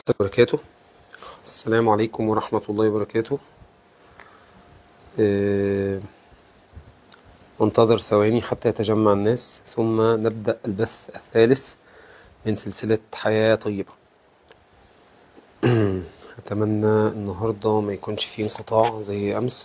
وبركاته السلام عليكم ورحمة الله وبركاته آه، ننتظر ثواني حتى يتجمع الناس ثم نبدأ البث الثالث من سلسلة حياة طيبة أتمنى النهاردة ما يكونش فيه انقطاع زي أمس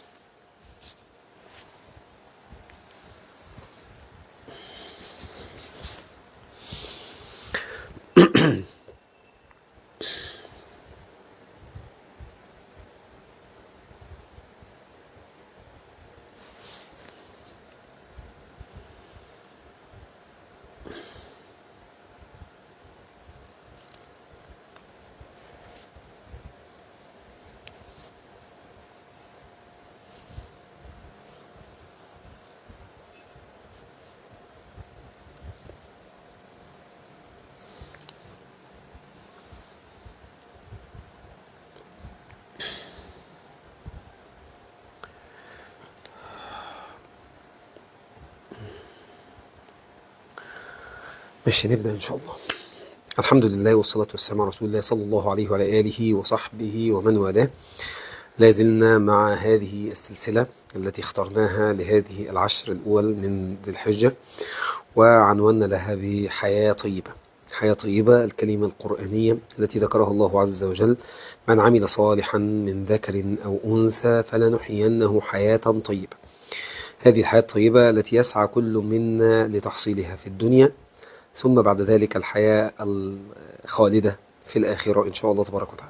ماشي نبدأ إن شاء الله الحمد لله والصلاة والسلام على رسول الله صلى الله عليه وعلى آله وصحبه ومن والاه لا زلنا مع هذه السلسلة التي اخترناها لهذه العشر الأول من ذي الحجة وعنونا لها بحياة طيبة حياة طيبة الكلمة القرآنية التي ذكرها الله عز وجل من عمل صالحا من ذكر أو أنثى فلنحيينه حياة طيبة هذه الحياة الطيبة التي يسعى كل منا لتحصيلها في الدنيا ثم بعد ذلك الحياة الخالدة في الآخرة إن شاء الله تبارك وتعالى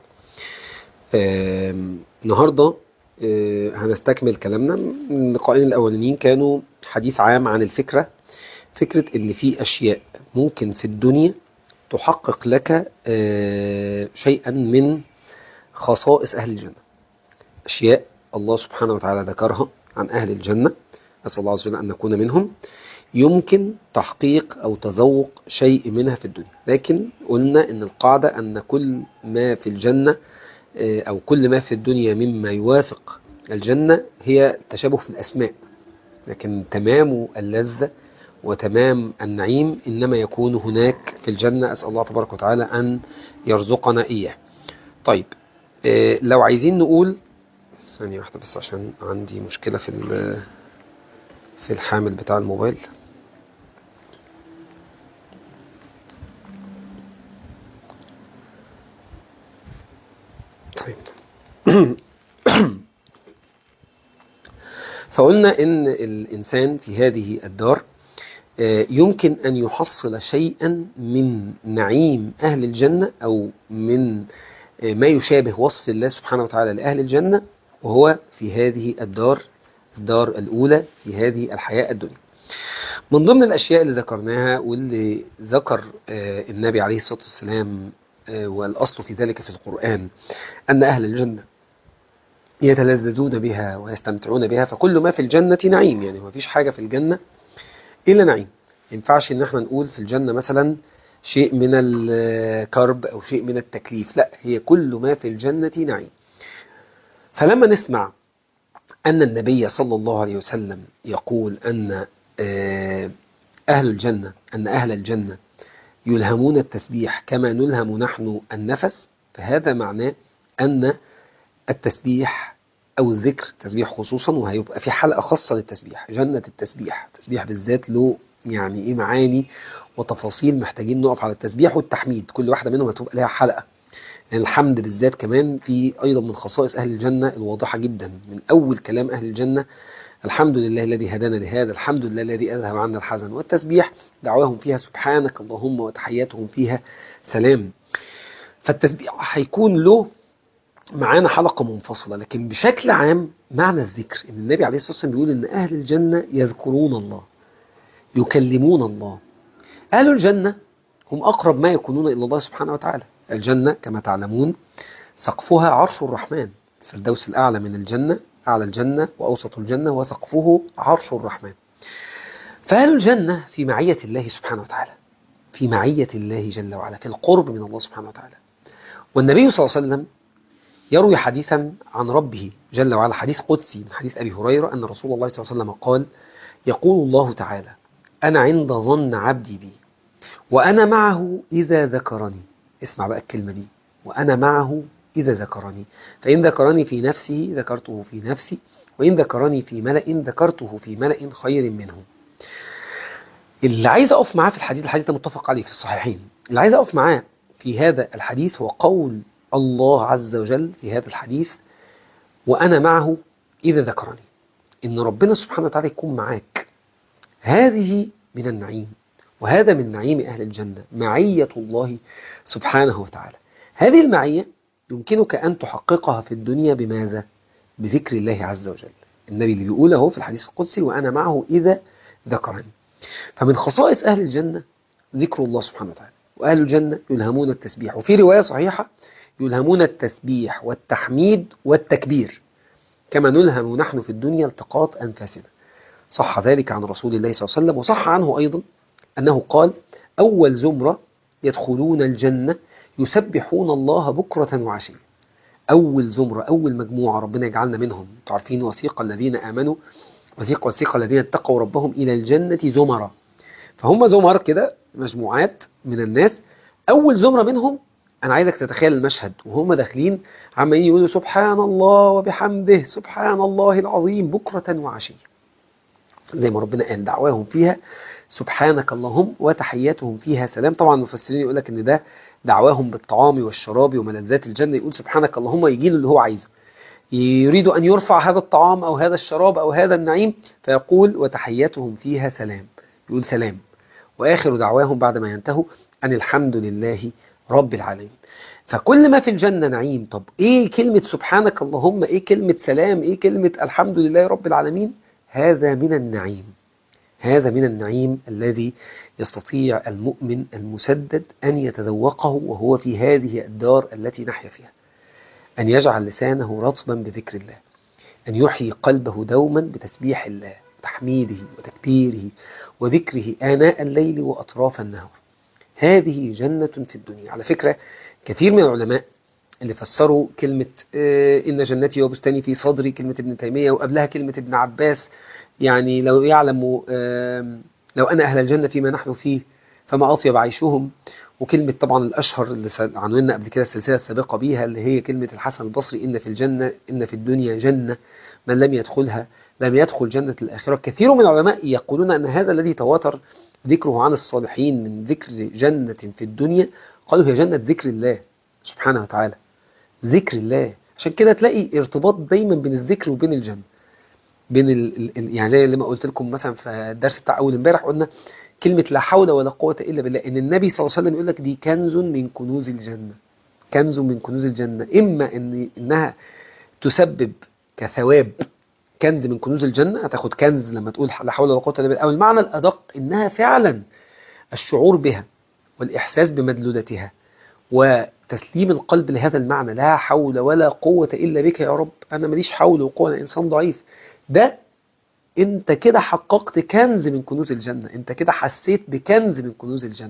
النهاردة هنستكمل كلامنا اللقاءين الأولانيين كانوا حديث عام عن الفكرة فكرة إن في أشياء ممكن في الدنيا تحقق لك شيئا من خصائص أهل الجنة أشياء الله سبحانه وتعالى ذكرها عن أهل الجنة نسأل الله عز وجل أن نكون منهم يمكن تحقيق أو تذوق شيء منها في الدنيا لكن قلنا أن القاعدة أن كل ما في الجنة أو كل ما في الدنيا مما يوافق الجنة هي تشابه في الأسماء لكن تمام اللذة وتمام النعيم إنما يكون هناك في الجنة أسأل الله تبارك وتعالى أن يرزقنا إياه طيب لو عايزين نقول ثانية واحدة بس عشان عندي مشكلة في في الحامل بتاع الموبايل طيب فقلنا ان الانسان في هذه الدار يمكن ان يحصل شيئا من نعيم اهل الجنة او من ما يشابه وصف الله سبحانه وتعالى لأهل الجنة وهو في هذه الدار الدار الأولى في هذه الحياة الدنيا من ضمن الأشياء اللي ذكرناها واللي ذكر النبي عليه الصلاة والسلام والأصل في ذلك في القرآن أن أهل الجنة يتلذذون بها ويستمتعون بها فكل ما في الجنة نعيم يعني ما فيش حاجة في الجنة إلا نعيم ينفعش إن احنا نقول في الجنة مثلا شيء من الكرب أو شيء من التكليف لا هي كل ما في الجنة نعيم فلما نسمع أن النبي صلى الله عليه وسلم يقول أن أهل الجنة أن أهل الجنة يلهمون التسبيح كما نلهم نحن النفس فهذا معناه أن التسبيح أو الذكر تسبيح خصوصا وهيبقى في حلقة خاصة للتسبيح جنة التسبيح التسبيح بالذات له يعني إيه معاني وتفاصيل محتاجين نقف على التسبيح والتحميد كل واحدة منهم هتبقى لها حلقة يعني الحمد بالذات كمان في أيضا من خصائص أهل الجنة الواضحة جدا من أول كلام أهل الجنة الحمد لله الذي هدانا لهذا الحمد لله الذي أذهب عنا الحزن والتسبيح دعواهم فيها سبحانك اللهم وتحياتهم فيها سلام فالتسبيح هيكون له معانا حلقة منفصلة لكن بشكل عام معنى الذكر إن النبي عليه الصلاة والسلام بيقول إن أهل الجنة يذكرون الله يكلمون الله أهل الجنة هم أقرب ما يكونون إلى الله سبحانه وتعالى الجنة كما تعلمون سقفها عرش الرحمن الفردوس الأعلى من الجنة أعلى الجنة وأوسط الجنة وسقفه عرش الرحمن فأهل الجنة في معية الله سبحانه وتعالى في معية الله جل وعلا في القرب من الله سبحانه وتعالى والنبي صلى الله عليه وسلم يروي حديثا عن ربه جل وعلا حديث قدسي من حديث أبي هريرة أن رسول الله صلى الله عليه وسلم قال يقول الله تعالى أنا عند ظن عبدي بي وأنا معه إذا ذكرني اسمع بقى الكلمة دي وأنا معه إذا ذكرني فإن ذكرني في نفسه ذكرته في نفسي وإن ذكرني في ملأ ذكرته في ملأ خير منه اللي عايز أقف معاه في الحديث الحديث ده متفق عليه في الصحيحين اللي عايز أقف معاه في هذا الحديث هو قول الله عز وجل في هذا الحديث وأنا معه إذا ذكرني إن ربنا سبحانه وتعالى يكون معاك هذه من النعيم وهذا من نعيم أهل الجنة معية الله سبحانه وتعالى هذه المعية يمكنك أن تحققها في الدنيا بماذا؟ بذكر الله عز وجل النبي اللي بيقول اهو في الحديث القدسي وأنا معه إذا ذكرني فمن خصائص أهل الجنة ذكر الله سبحانه وتعالى وأهل الجنة يلهمون التسبيح وفي رواية صحيحة يلهمون التسبيح والتحميد والتكبير كما نلهم نحن في الدنيا التقاط أنفاسنا صح ذلك عن رسول الله صلى الله عليه وسلم وصح عنه أيضا أنه قال أول زمرة يدخلون الجنة يسبحون الله بكرة وعشية أول زمرة أول مجموعة ربنا يجعلنا منهم تعرفين وثيق الذين آمنوا وثيق وثيق الذين اتقوا ربهم إلى الجنة زمرة فهم زمر كده مجموعات من الناس أول زمرة منهم أنا عايزك تتخيل المشهد وهم داخلين عمالين يقولوا سبحان الله وبحمده سبحان الله العظيم بكرة وعشية زي ما ربنا قال دعواهم فيها سبحانك اللهم وتحياتهم فيها سلام طبعا المفسرين يقول لك ان ده دعواهم بالطعام والشراب وملذات الجنة يقول سبحانك اللهم يجي له اللي هو عايزه يريد أن يرفع هذا الطعام أو هذا الشراب أو هذا النعيم فيقول وتحياتهم فيها سلام يقول سلام وآخر دعواهم بعد ما ينتهوا أن الحمد لله رب العالمين فكل ما في الجنة نعيم طب إيه كلمة سبحانك اللهم إيه كلمة سلام إيه كلمة الحمد لله رب العالمين هذا من النعيم هذا من النعيم الذي يستطيع المؤمن المسدد أن يتذوقه وهو في هذه الدار التي نحيا فيها أن يجعل لسانه رطبا بذكر الله أن يحيي قلبه دوما بتسبيح الله وتحميده وتكبيره وذكره آناء الليل وأطراف النهار هذه جنة في الدنيا على فكرة كثير من العلماء اللي فسروا كلمة إن جنتي وبستاني في صدري كلمة ابن تيمية وقبلها كلمة ابن عباس يعني لو يعلم لو أن أهل الجنة فيما نحن فيه فما أطيب عيشهم وكلمة طبعا الأشهر اللي عنونا قبل كده السلسلة السابقة بيها اللي هي كلمة الحسن البصري إن في الجنة إن في الدنيا جنة من لم يدخلها لم يدخل جنة الآخرة كثير من العلماء يقولون أن هذا الذي تواتر ذكره عن الصالحين من ذكر جنة في الدنيا قالوا هي جنة ذكر الله سبحانه وتعالى ذكر الله عشان كده تلاقي ارتباط دايما بين الذكر وبين الجنة بين ال ال يعني زي اللي ما قلت لكم مثلا في الدرس بتاع اول امبارح قلنا كلمة لا حول ولا قوة إلا بالله إن النبي صلى الله عليه وسلم يقول لك دي كنز من كنوز الجنة كنز من كنوز الجنة إما إن إنها تسبب كثواب كنز من كنوز الجنة هتاخد كنز لما تقول لا حول ولا قوة إلا بالله أو المعنى الأدق إنها فعلا الشعور بها والإحساس بمدلولتها وتسليم القلب لهذا المعنى لا حول ولا قوة إلا بك يا رب أنا ماليش حول وقوة أنا إنسان ضعيف ده انت كده حققت كنز من كنوز الجنة انت كده حسيت بكنز من كنوز الجنة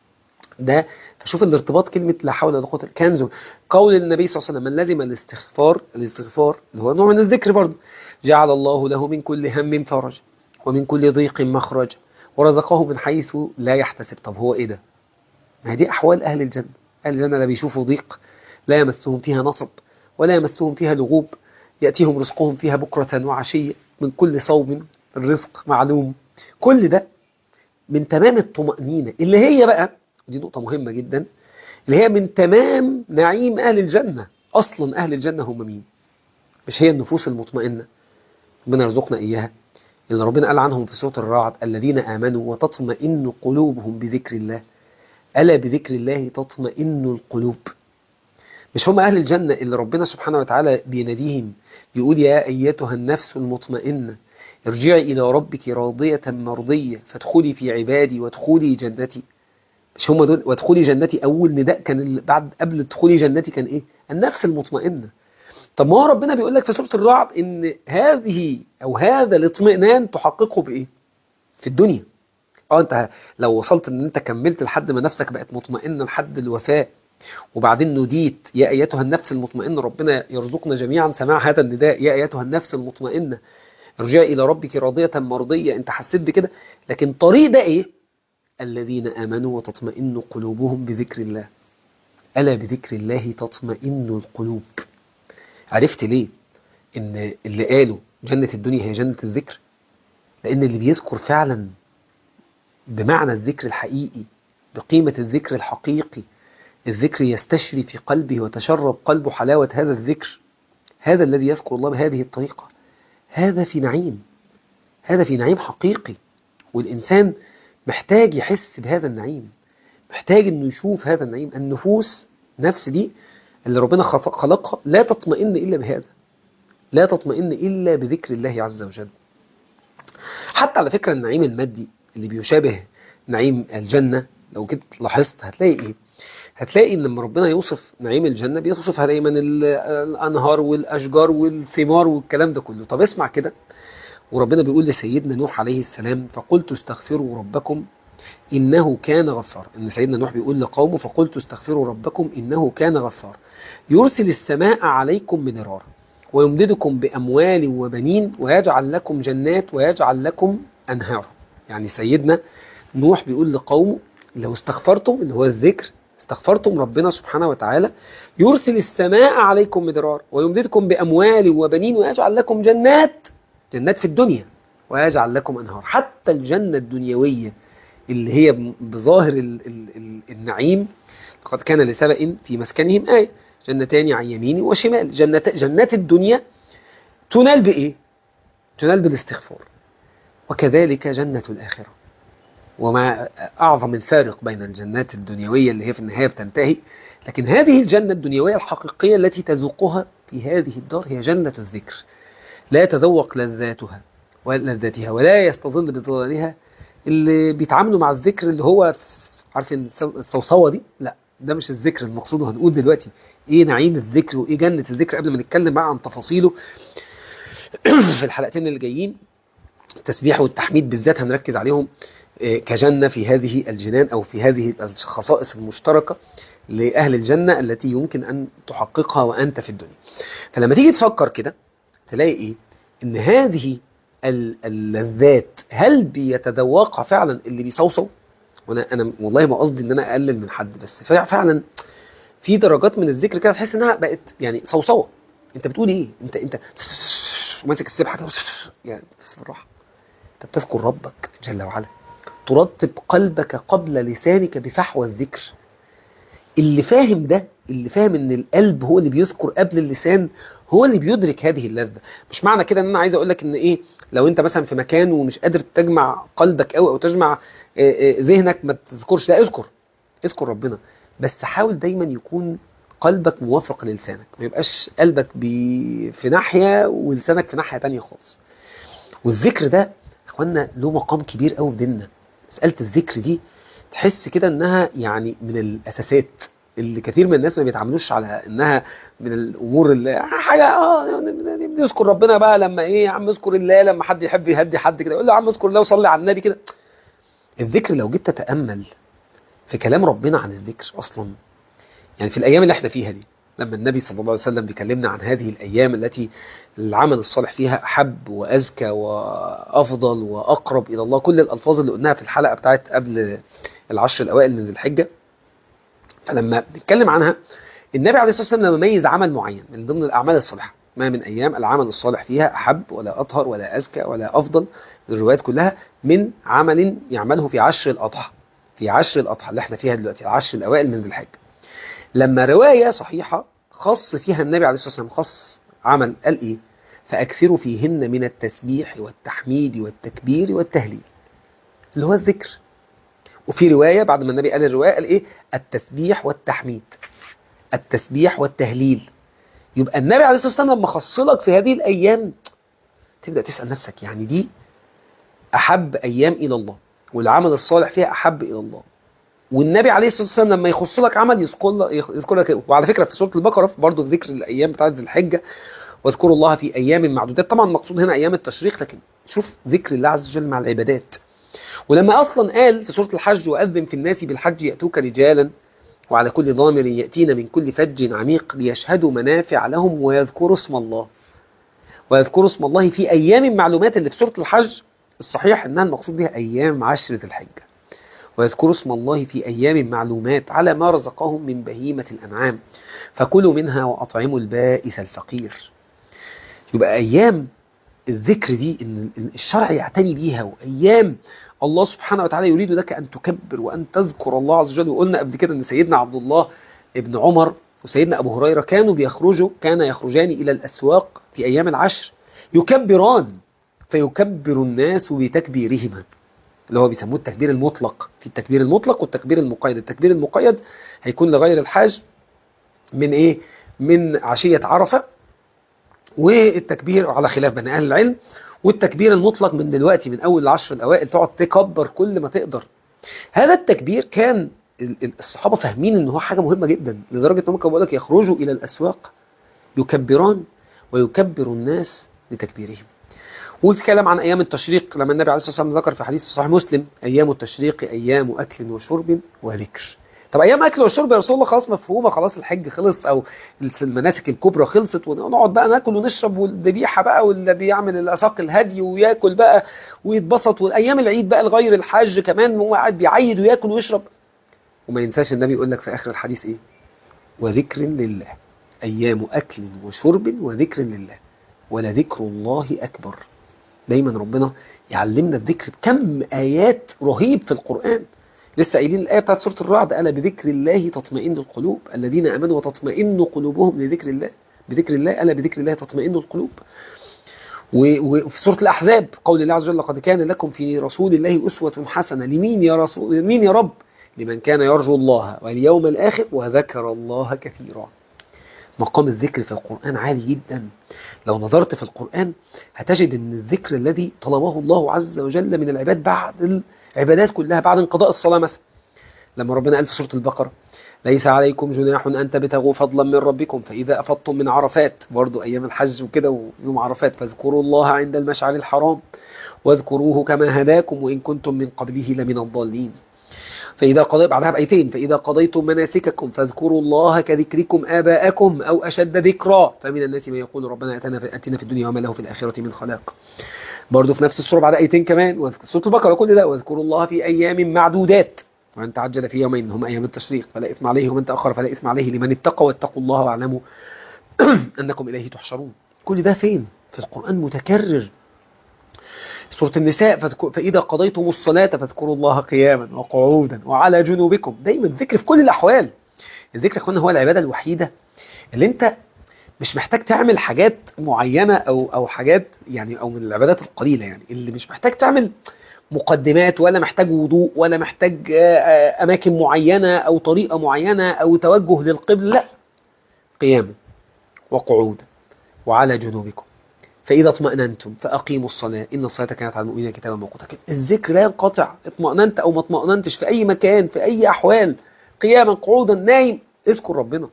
ده فشوف الارتباط كلمة لا حول ولا قوة كنز قول النبي صلى الله عليه وسلم من لزم الاستغفار الاستغفار اللي هو نوع من الذكر برضه جعل الله له من كل هم فرج ومن كل ضيق مخرج ورزقه من حيث لا يحتسب طب هو ايه ده ما دي احوال اهل الجنة اهل الجنة لا بيشوفوا ضيق لا يمسهم فيها نصب ولا يمسهم فيها لغوب يأتيهم رزقهم فيها بكرة وعشية من كل صوم الرزق معلوم كل ده من تمام الطمأنينة اللي هي بقى دي نقطة مهمة جدا اللي هي من تمام نعيم أهل الجنة أصلا أهل الجنة هم مين مش هي النفوس المطمئنة ربنا يرزقنا إياها اللي ربنا قال عنهم في سورة الرعد الذين آمنوا وتطمئن قلوبهم بذكر الله ألا بذكر الله تطمئن القلوب مش هم أهل الجنة اللي ربنا سبحانه وتعالى بيناديهم يقول يا أيتها النفس المطمئنة ارجعي إلى ربك راضية مرضية فادخلي في عبادي وادخلي جنتي مش هم دول وادخلي جنتي أول نداء كان بعد قبل ادخلي جنتي كان إيه النفس المطمئنة طب ما هو ربنا بيقول لك في سورة الرعد إن هذه أو هذا الاطمئنان تحققه بإيه في الدنيا اه انت لو وصلت ان انت كملت لحد ما نفسك بقت مطمئنة لحد الوفاة وبعدين نديت يا أيتها النفس المطمئنة ربنا يرزقنا جميعا سماع هذا النداء يا أيتها النفس المطمئنة ارجعي إلى ربك راضية مرضية أنت حسيت بكده لكن طريق ده إيه الذين آمنوا وتطمئن قلوبهم بذكر الله ألا بذكر الله تطمئن القلوب عرفت ليه ان اللي قالوا جنة الدنيا هي جنة الذكر لان اللي بيذكر فعلا بمعنى الذكر الحقيقي بقيمة الذكر الحقيقي الذكر يستشري في قلبه وتشرب قلبه حلاوة هذا الذكر هذا الذي يذكر الله بهذه الطريقة هذا في نعيم هذا في نعيم حقيقي والإنسان محتاج يحس بهذا النعيم محتاج انه يشوف هذا النعيم النفوس نفس دي اللي ربنا خلقها لا تطمئن إلا بهذا لا تطمئن إلا بذكر الله عز وجل حتى على فكرة النعيم المادي اللي بيشابه نعيم الجنة لو كنت لاحظت هتلاقي ايه هتلاقي ان لما ربنا يوصف نعيم الجنة بيوصفها دايما الانهار والاشجار والثمار والكلام ده كله طب اسمع كده وربنا بيقول لسيدنا نوح عليه السلام فقلت استغفروا ربكم إنه كان غفار إن سيدنا نوح بيقول لقومه فقلت استغفروا ربكم إنه كان غفار يرسل السماء عليكم مدرارا ويمددكم بأموال وبنين ويجعل لكم جنات ويجعل لكم أنهارا يعني سيدنا نوح بيقول لقومه لو استغفرتم اللي هو الذكر استغفرتم ربنا سبحانه وتعالى يرسل السماء عليكم مدرار ويمددكم بأموال وبنين ويجعل لكم جنات جنات في الدنيا ويجعل لكم أنهار حتى الجنة الدنيوية اللي هي بظاهر ال ال ال النعيم لقد كان لسبأ في مسكنهم آية جنتان عن يمين وشمال جنات, جنات الدنيا تنال بإيه؟ تنال بالاستغفار وكذلك جنة الآخرة وما أعظم الفارق بين الجنات الدنيوية اللي هي في النهاية بتنتهي لكن هذه الجنة الدنيوية الحقيقية التي تذوقها في هذه الدار هي جنة الذكر لا يتذوق لذاتها ولذاتها ولا يستظل بظلالها اللي بيتعاملوا مع الذكر اللي هو عارفين الصوصوة دي لا ده مش الذكر المقصود وهنقول دلوقتي ايه نعيم الذكر وايه جنة الذكر قبل ما نتكلم بقى عن تفاصيله في الحلقتين اللي جايين التسبيح والتحميد بالذات هنركز عليهم كجنة في هذه الجنان أو في هذه الخصائص المشتركة لأهل الجنة التي يمكن أن تحققها وأنت في الدنيا فلما تيجي تفكر كده تلاقي إيه إن هذه اللذات هل بيتذوقها فعلا اللي بيصوصو وانا انا والله ما قصدي ان انا اقلل من حد بس فعلا في درجات من الذكر كده تحس انها بقت يعني صوصوه انت بتقول ايه انت انت ماسك السبحه كده يعني بس بالراحه انت بتذكر ربك جل وعلا ترتب قلبك قبل لسانك بفحوى الذكر اللي فاهم ده اللي فاهم ان القلب هو اللي بيذكر قبل اللسان هو اللي بيدرك هذه اللذة مش معنى كده ان انا عايز اقول لك ان ايه لو انت مثلا في مكان ومش قادر تجمع قلبك قوي او تجمع ذهنك ما تذكرش لا اذكر اذكر ربنا بس حاول دايما يكون قلبك موافق للسانك ما يبقاش قلبك بي في ناحية ولسانك في ناحية تانية خالص والذكر ده اخوانا له مقام كبير قوي في ديننا مسألة الذكر دي تحس كده انها يعني من الاساسات اللي كثير من الناس ما بيتعاملوش على انها من الامور اللي حاجه اه بنذكر ربنا بقى لما ايه يا عم اذكر الله لما حد يحب يهدي حد كده يقول له يا عم اذكر الله وصلي على النبي كده الذكر لو جيت تتامل في كلام ربنا عن الذكر اصلا يعني في الايام اللي احنا فيها دي لما النبي صلى الله عليه وسلم بيكلمنا عن هذه الايام التي العمل الصالح فيها احب وازكى وافضل واقرب الى الله كل الالفاظ اللي قلناها في الحلقه بتاعت قبل العشر الاوائل من الحجه فلما بنتكلم عنها النبي عليه الصلاه والسلام لما ميز عمل معين من ضمن الاعمال الصالحه ما من ايام العمل الصالح فيها احب ولا اطهر ولا ازكى ولا افضل الروايات كلها من عمل يعمله في عشر الاضحى في عشر الاضحى اللي احنا فيها دلوقتي العشر الاوائل من ذي الحجه لما روايه صحيحه خص فيها النبي عليه الصلاه والسلام خص عمل قال ايه فاكثروا فيهن من التسبيح والتحميد والتكبير والتهليل اللي هو الذكر وفي رواية بعد ما النبي قال الرواية قال إيه التسبيح والتحميد التسبيح والتهليل يبقى النبي عليه الصلاة والسلام لما خصلك في هذه الأيام تبدأ تسأل نفسك يعني دي أحب أيام إلى الله والعمل الصالح فيها أحب إلى الله والنبي عليه الصلاة والسلام لما يخص لك عمل يذكر يذكر لك وعلى فكرة في سورة البقرة برضه ذكر الأيام بتاعت الحجة واذكروا الله في أيام معدودات طبعا المقصود هنا أيام التشريق لكن شوف ذكر الله عز وجل مع العبادات ولما أصلا قال في سورة الحج وأذن في الناس بالحج يأتوك رجالا وعلى كل ضامر يأتين من كل فج عميق ليشهدوا منافع لهم ويذكروا اسم الله ويذكروا اسم الله في أيام معلومات اللي في سورة الحج الصحيح أنها المقصود بها أيام عشرة الحجة ويذكروا اسم الله في أيام معلومات على ما رزقهم من بهيمة الأنعام فكلوا منها وأطعموا البائس الفقير يبقى أيام الذكر دي إن الشرع يعتني بيها وأيام الله سبحانه وتعالى يريد لك أن تكبر وأن تذكر الله عز وجل وقلنا قبل كده أن سيدنا عبد الله ابن عمر وسيدنا أبو هريرة كانوا بيخرجوا كان يخرجان إلى الأسواق في أيام العشر يكبران فيكبر الناس بتكبيرهما اللي هو بيسموه التكبير المطلق في التكبير المطلق والتكبير المقيد التكبير المقيد هيكون لغير الحاج من ايه من عشية عرفة والتكبير على خلاف بني اهل العلم والتكبير المطلق من دلوقتي من اول العشر الاوائل تقعد تكبر كل ما تقدر هذا التكبير كان الصحابة فاهمين ان هو حاجة مهمة جدا لدرجة انهم كانوا لك يخرجوا الى الاسواق يكبران ويكبر الناس لتكبيرهم والكلام عن أيام التشريق لما النبي عليه الصلاة والسلام ذكر في حديث صحيح مسلم أيام التشريق أيام أكل وشرب وذكر طب أيام أكل وشرب يا رسول الله خلاص مفهومة خلاص الحج خلص أو المناسك الكبرى خلصت ونقعد بقى ناكل ونشرب والذبيحة بقى واللي بيعمل الأساق الهدي وياكل بقى ويتبسط والأيام العيد بقى لغير الحاج كمان هو قاعد بيعيد وياكل ويشرب وما ينساش النبي يقول لك في آخر الحديث إيه وذكر لله أيام أكل وشرب وذكر لله ولذكر الله أكبر دايما ربنا يعلمنا الذكر بكم آيات رهيب في القرآن لسه قايلين الآية بتاعت سورة الرعد ألا بذكر الله تطمئن القلوب الذين آمنوا وتطمئن قلوبهم لذكر الله بذكر الله ألا بذكر الله تطمئن القلوب وفي سورة الأحزاب قول الله عز وجل لقد كان لكم في رسول الله أسوة حسنة لمين يا رسول لمين يا رب لمن كان يرجو الله واليوم الآخر وذكر الله كثيرا مقام الذكر في القرآن عالي جدا لو نظرت في القرآن هتجد أن الذكر الذي طلبه الله عز وجل من العباد بعد العبادات كلها بعد انقضاء الصلاة مثلا لما ربنا قال في سورة البقرة ليس عليكم جناح أن تبتغوا فضلا من ربكم فإذا أفضتم من عرفات برضو أيام الحج وكده ويوم عرفات فاذكروا الله عند المشعر الحرام واذكروه كما هداكم وإن كنتم من قبله لمن الضالين فإذا قضيت بعدها بأيتين فإذا قضيتم مناسككم فاذكروا الله كذكركم آباءكم أو أشد ذكرا فمن الناس من يقول ربنا أتنا في, أتنا في الدنيا وما له في الآخرة من خلاق برضه في نفس السورة بعد آيتين كمان سورة البقرة كل ده واذكروا الله في أيام معدودات ومن تعجل في يومين هم أيام التشريق فلا إثم عليه ومن تأخر فلا إثم عليه لمن اتقى واتقوا الله واعلموا أنكم إليه تحشرون كل ده فين؟ في القرآن متكرر سورة النساء فإذا قضيتم الصلاة فاذكروا الله قياما وقعودا وعلى جنوبكم دايما الذكر في كل الأحوال الذكر يا هو العبادة الوحيدة اللي انت مش محتاج تعمل حاجات معينة أو, أو حاجات يعني أو من العبادات القليلة يعني اللي مش محتاج تعمل مقدمات ولا محتاج وضوء ولا محتاج أماكن معينة أو طريقة معينة أو توجه للقبل لا قياما وقعودا وعلى جنوبكم فإذا اطمأننتم فأقيموا الصلاة إن الصلاة كانت على المؤمنين كتابا موقوتا الذكر لا ينقطع اطمأننت أو ما اطمأننتش في أي مكان في أي أحوال قياما قعودا نايم اذكر ربنا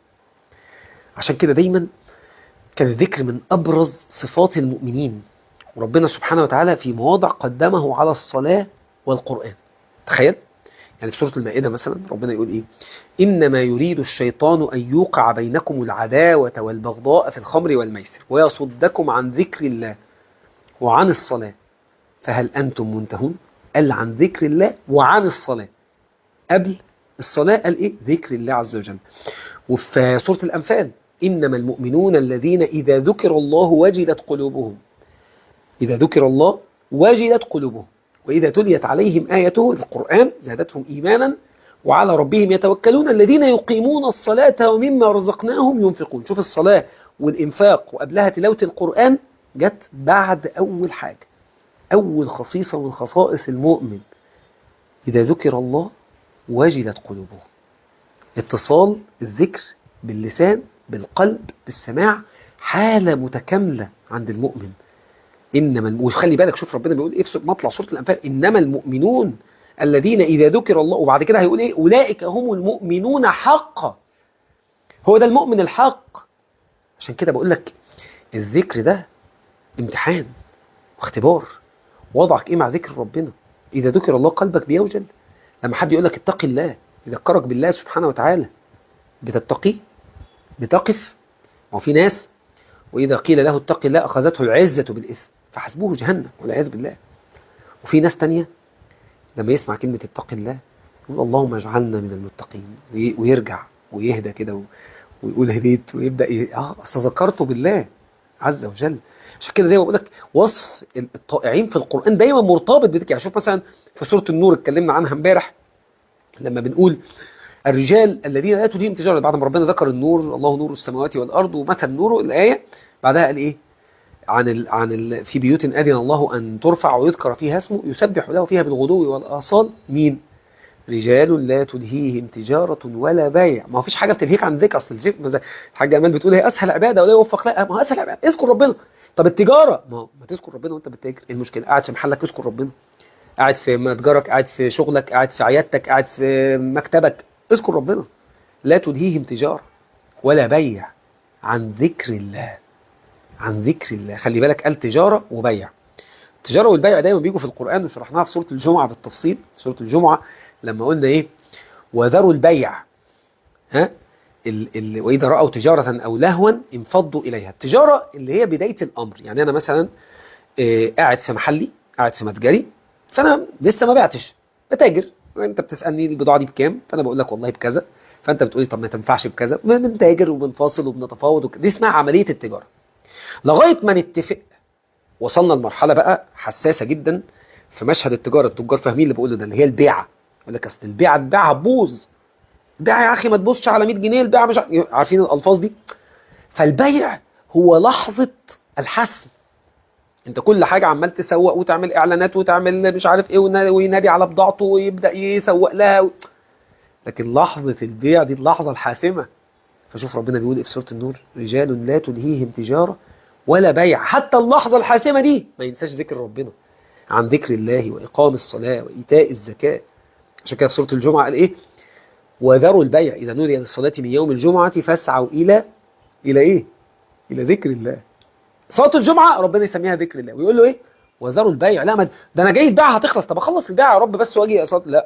عشان كده دايما كان الذكر من أبرز صفات المؤمنين وربنا سبحانه وتعالى في مواضع قدمه على الصلاة والقرآن تخيل يعني في سورة المائدة مثلا ربنا يقول إيه إنما يريد الشيطان أن يوقع بينكم العداوة والبغضاء في الخمر والميسر ويصدكم عن ذكر الله وعن الصلاة فهل أنتم منتهون قال عن ذكر الله وعن الصلاة قبل الصلاة قال إيه ذكر الله عز وجل وفي سورة الأنفال إنما المؤمنون الذين إذا ذكر الله وجلت قلوبهم إذا ذكر الله وجلت قلوبهم وإذا تليت عليهم آيته القرآن زادتهم إيمانا وعلى ربهم يتوكلون الذين يقيمون الصلاة ومما رزقناهم ينفقون شوف الصلاة والإنفاق وقبلها تلاوة القرآن جت بعد أول حاجة أول خصيصة من خصائص المؤمن إذا ذكر الله وجلت قلوبهم اتصال الذكر باللسان بالقلب بالسماع حالة متكاملة عند المؤمن إنما وخلي بالك شوف ربنا بيقول إيه في مطلع سورة الأنفال إنما المؤمنون الذين إذا ذكر الله وبعد كده هيقول إيه أولئك هم المؤمنون حقا هو ده المؤمن الحق عشان كده بقول لك الذكر ده امتحان واختبار وضعك إيه مع ذكر ربنا إذا ذكر الله قلبك بيوجل لما حد يقول لك اتقي الله يذكرك بالله سبحانه وتعالى بتتقي بتقف وفي ناس وإذا قيل له اتق الله أخذته العزة بالإثم فحسبوه جهنم والعياذ بالله وفي ناس تانية لما يسمع كلمة اتق الله يقول اللهم اجعلنا من المتقين وي- ويرجع ويهدى كده و- ويقول هديت ويبدا ي... اه اصل ذكرته بالله عز وجل عشان كده دايما بقول لك وصف الطائعين في القران دايما مرتبط بذكر يعني شوف مثلا في سوره النور اتكلمنا عنها امبارح لما بنقول الرجال الذين لا تلهيهم تجاره بعد ما ربنا ذكر النور الله نور السماوات والارض ومثل نوره الايه بعدها قال ايه عن ال عن ال في بيوت اذن الله ان ترفع ويذكر فيها اسمه يسبح له فيها بالغدو والاصال مين رجال لا تلهيهم تجارة ولا بيع ما فيش حاجة بتلهيك عن ذكر أصل الجيب ما زي- الحاجة أمال بتقول هي أسهل عبادة ولا يوفق لا ما هو أسهل عبادة اذكر ربنا طب التجارة ما هو ما تذكر ربنا وأنت بتتاجر إيه المشكلة قاعد في محلك اذكر ربنا قاعد في متجرك قاعد في شغلك قاعد في عيادتك قاعد في مكتبك اذكر ربنا لا تلهيهم تجارة ولا بيع عن ذكر الله عن ذكر الله خلي بالك قال تجارة وبيع التجارة والبيع دايما بيجوا في القرآن وشرحناها في سورة الجمعة بالتفصيل سورة الجمعة لما قلنا ايه وذروا البيع ها ال ال واذا راوا تجاره او لهوا انفضوا اليها التجاره اللي هي بدايه الامر يعني انا مثلا آه، قاعد في محلي قاعد في متجري فانا لسه ما بعتش بتاجر انت بتسالني البضاعه دي بكام فانا بقول لك والله بكذا فانت بتقولي طب ما تنفعش بكذا بنتاجر وبنفاصل وبنتفاوض وك- دي اسمها عمليه التجاره لغايه ما نتفق وصلنا لمرحله بقى حساسه جدا في مشهد التجاره التجار فاهمين اللي بقوله ده اللي هي البيعه يقول لك اصل البيعه تبيعها تبوظ بيع يا اخي ما تبصش على 100 جنيه البيع مش ع- عارفين الالفاظ دي فالبيع هو لحظه الحسم انت كل حاجه عمال تسوق وتعمل اعلانات وتعمل مش عارف ايه ونا- وينادي على بضاعته ويبدا يسوق لها و... لكن لحظه البيع دي اللحظه الحاسمه فشوف ربنا بيقول إيه في سوره النور رجال لا تلهيهم تجاره ولا بيع حتى اللحظه الحاسمه دي ما ينساش ذكر ربنا عن ذكر الله واقام الصلاه وايتاء الزكاه عشان كده في سوره الجمعه قال ايه وذروا البيع اذا نودي للصلاه من يوم الجمعه فاسعوا الى الى ايه الى ذكر الله صلاه الجمعه ربنا يسميها ذكر الله ويقول له ايه وذروا البيع لا ما ده انا جاي البيعه هتخلص طب اخلص البيعه يا رب بس واجي اصلي لا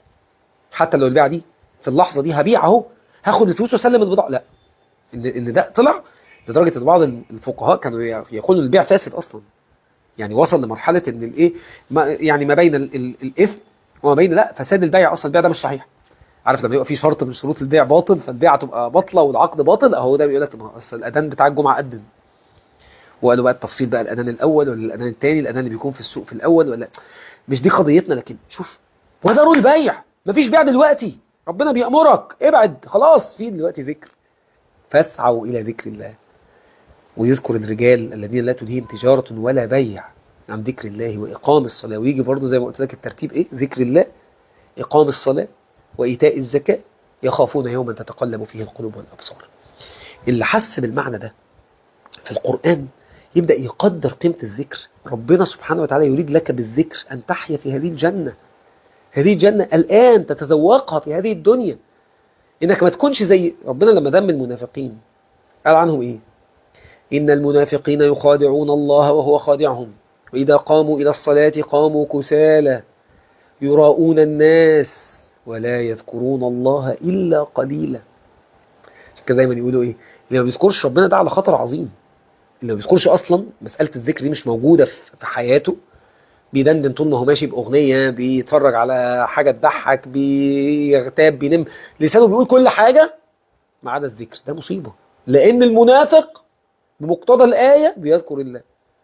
حتى لو البيعه دي في اللحظه دي هبيع اهو هاخد الفلوس واسلم البضاعه لا ان ان ده طلع لدرجه ان بعض الفقهاء كانوا يقولوا البيع فاسد اصلا يعني وصل لمرحله ان الايه ما يعني ما بين ال- ال- الاثم وما بين لا فساد البيع اصلا البيع ده مش صحيح عارف لما يبقى في شرط من شروط البيع باطل فالبيعه تبقى باطله والعقد باطل اهو ده بيقول لك طب ما اصل الاذان بتاع الجمعه اذن وقالوا بقى التفصيل بقى الاذان الاول ولا الاذان الثاني الاذان اللي بيكون في السوق في الاول ولا مش دي قضيتنا لكن شوف وذروا البيع مفيش بيع دلوقتي ربنا بيأمرك ابعد خلاص في دلوقتي ذكر فاسعوا الى ذكر الله ويذكر الرجال الذين لا تلهيهم تجارة ولا بيع عن ذكر الله وإقام الصلاة ويجي برضه زي ما قلت لك الترتيب إيه ذكر الله إقام الصلاة وإيتاء الزكاة يخافون يوما تتقلب فيه القلوب والأبصار اللي حس بالمعنى ده في القرآن يبدأ يقدر قيمة الذكر ربنا سبحانه وتعالى يريد لك بالذكر أن تحيا في هذه الجنة هذه الجنة الآن تتذوقها في هذه الدنيا إنك ما تكونش زي ربنا لما ذم المنافقين قال عنهم إيه إن المنافقين يخادعون الله وهو خادعهم وإذا قاموا إلى الصلاة قاموا كسالى يراؤون الناس ولا يذكرون الله إلا قليلا عشان كده دايما يقولوا إيه اللي ما بيذكرش ربنا ده على خطر عظيم اللي ما بيذكرش أصلا مسألة الذكر دي مش موجودة في في حياته بيدندن طول ما هو ماشي بأغنية بيتفرج على حاجة تضحك بيغتاب بينم لسانه بيقول كل حاجة ما عدا الذكر ده مصيبة لأن المنافق بمقتضى الآية بيذكر الله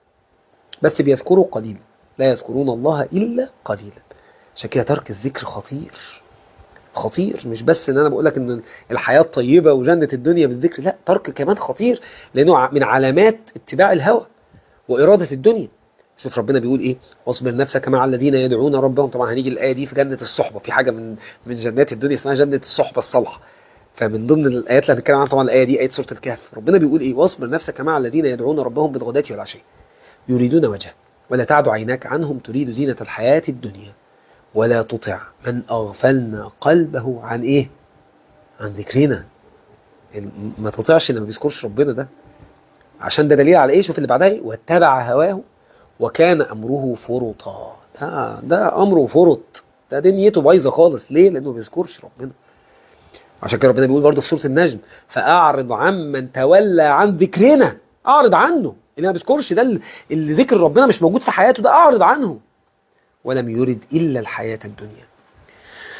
بس بيذكروا قليلا لا يذكرون الله إلا قليلا عشان كده ترك الذكر خطير خطير مش بس ان انا بقول لك ان الحياه طيبه وجنه الدنيا بالذكر لا ترك كمان خطير لانه ع- من علامات اتباع الهوى واراده الدنيا شوف ربنا بيقول ايه واصبر نفسك مع الذين يدعون ربهم طبعا هنيجي الايه دي في جنه الصحبه في حاجه من من جنات الدنيا اسمها جنه الصحبه الصالحه فمن ضمن الايات اللي هنتكلم عنها طبعا الايه دي ايه سوره الكهف ربنا بيقول ايه واصبر نفسك مع الذين يدعون ربهم بالغداة والعشي يريدون وجهه ولا تعد عيناك عنهم تريد زينة الحياة الدنيا ولا تطع من أغفلنا قلبه عن إيه عن ذكرنا ال- ما تطيعش اللي ما بيذكرش ربنا ده عشان ده دليل على إيه شوف اللي بعدها إيه واتبع هواه وكان أمره فرطا ده, ده أمره فرط ده دنيته بايظة خالص ليه لأنه ما بيذكرش ربنا عشان كده ربنا بيقول برضه في سورة النجم فأعرض عمن تولى عن ذكرنا أعرض عنه اللي ما بيذكرش ده اللي- اللي ذكر ربنا مش موجود في حياته ده أعرض عنه ولم يرد إلا الحياة الدنيا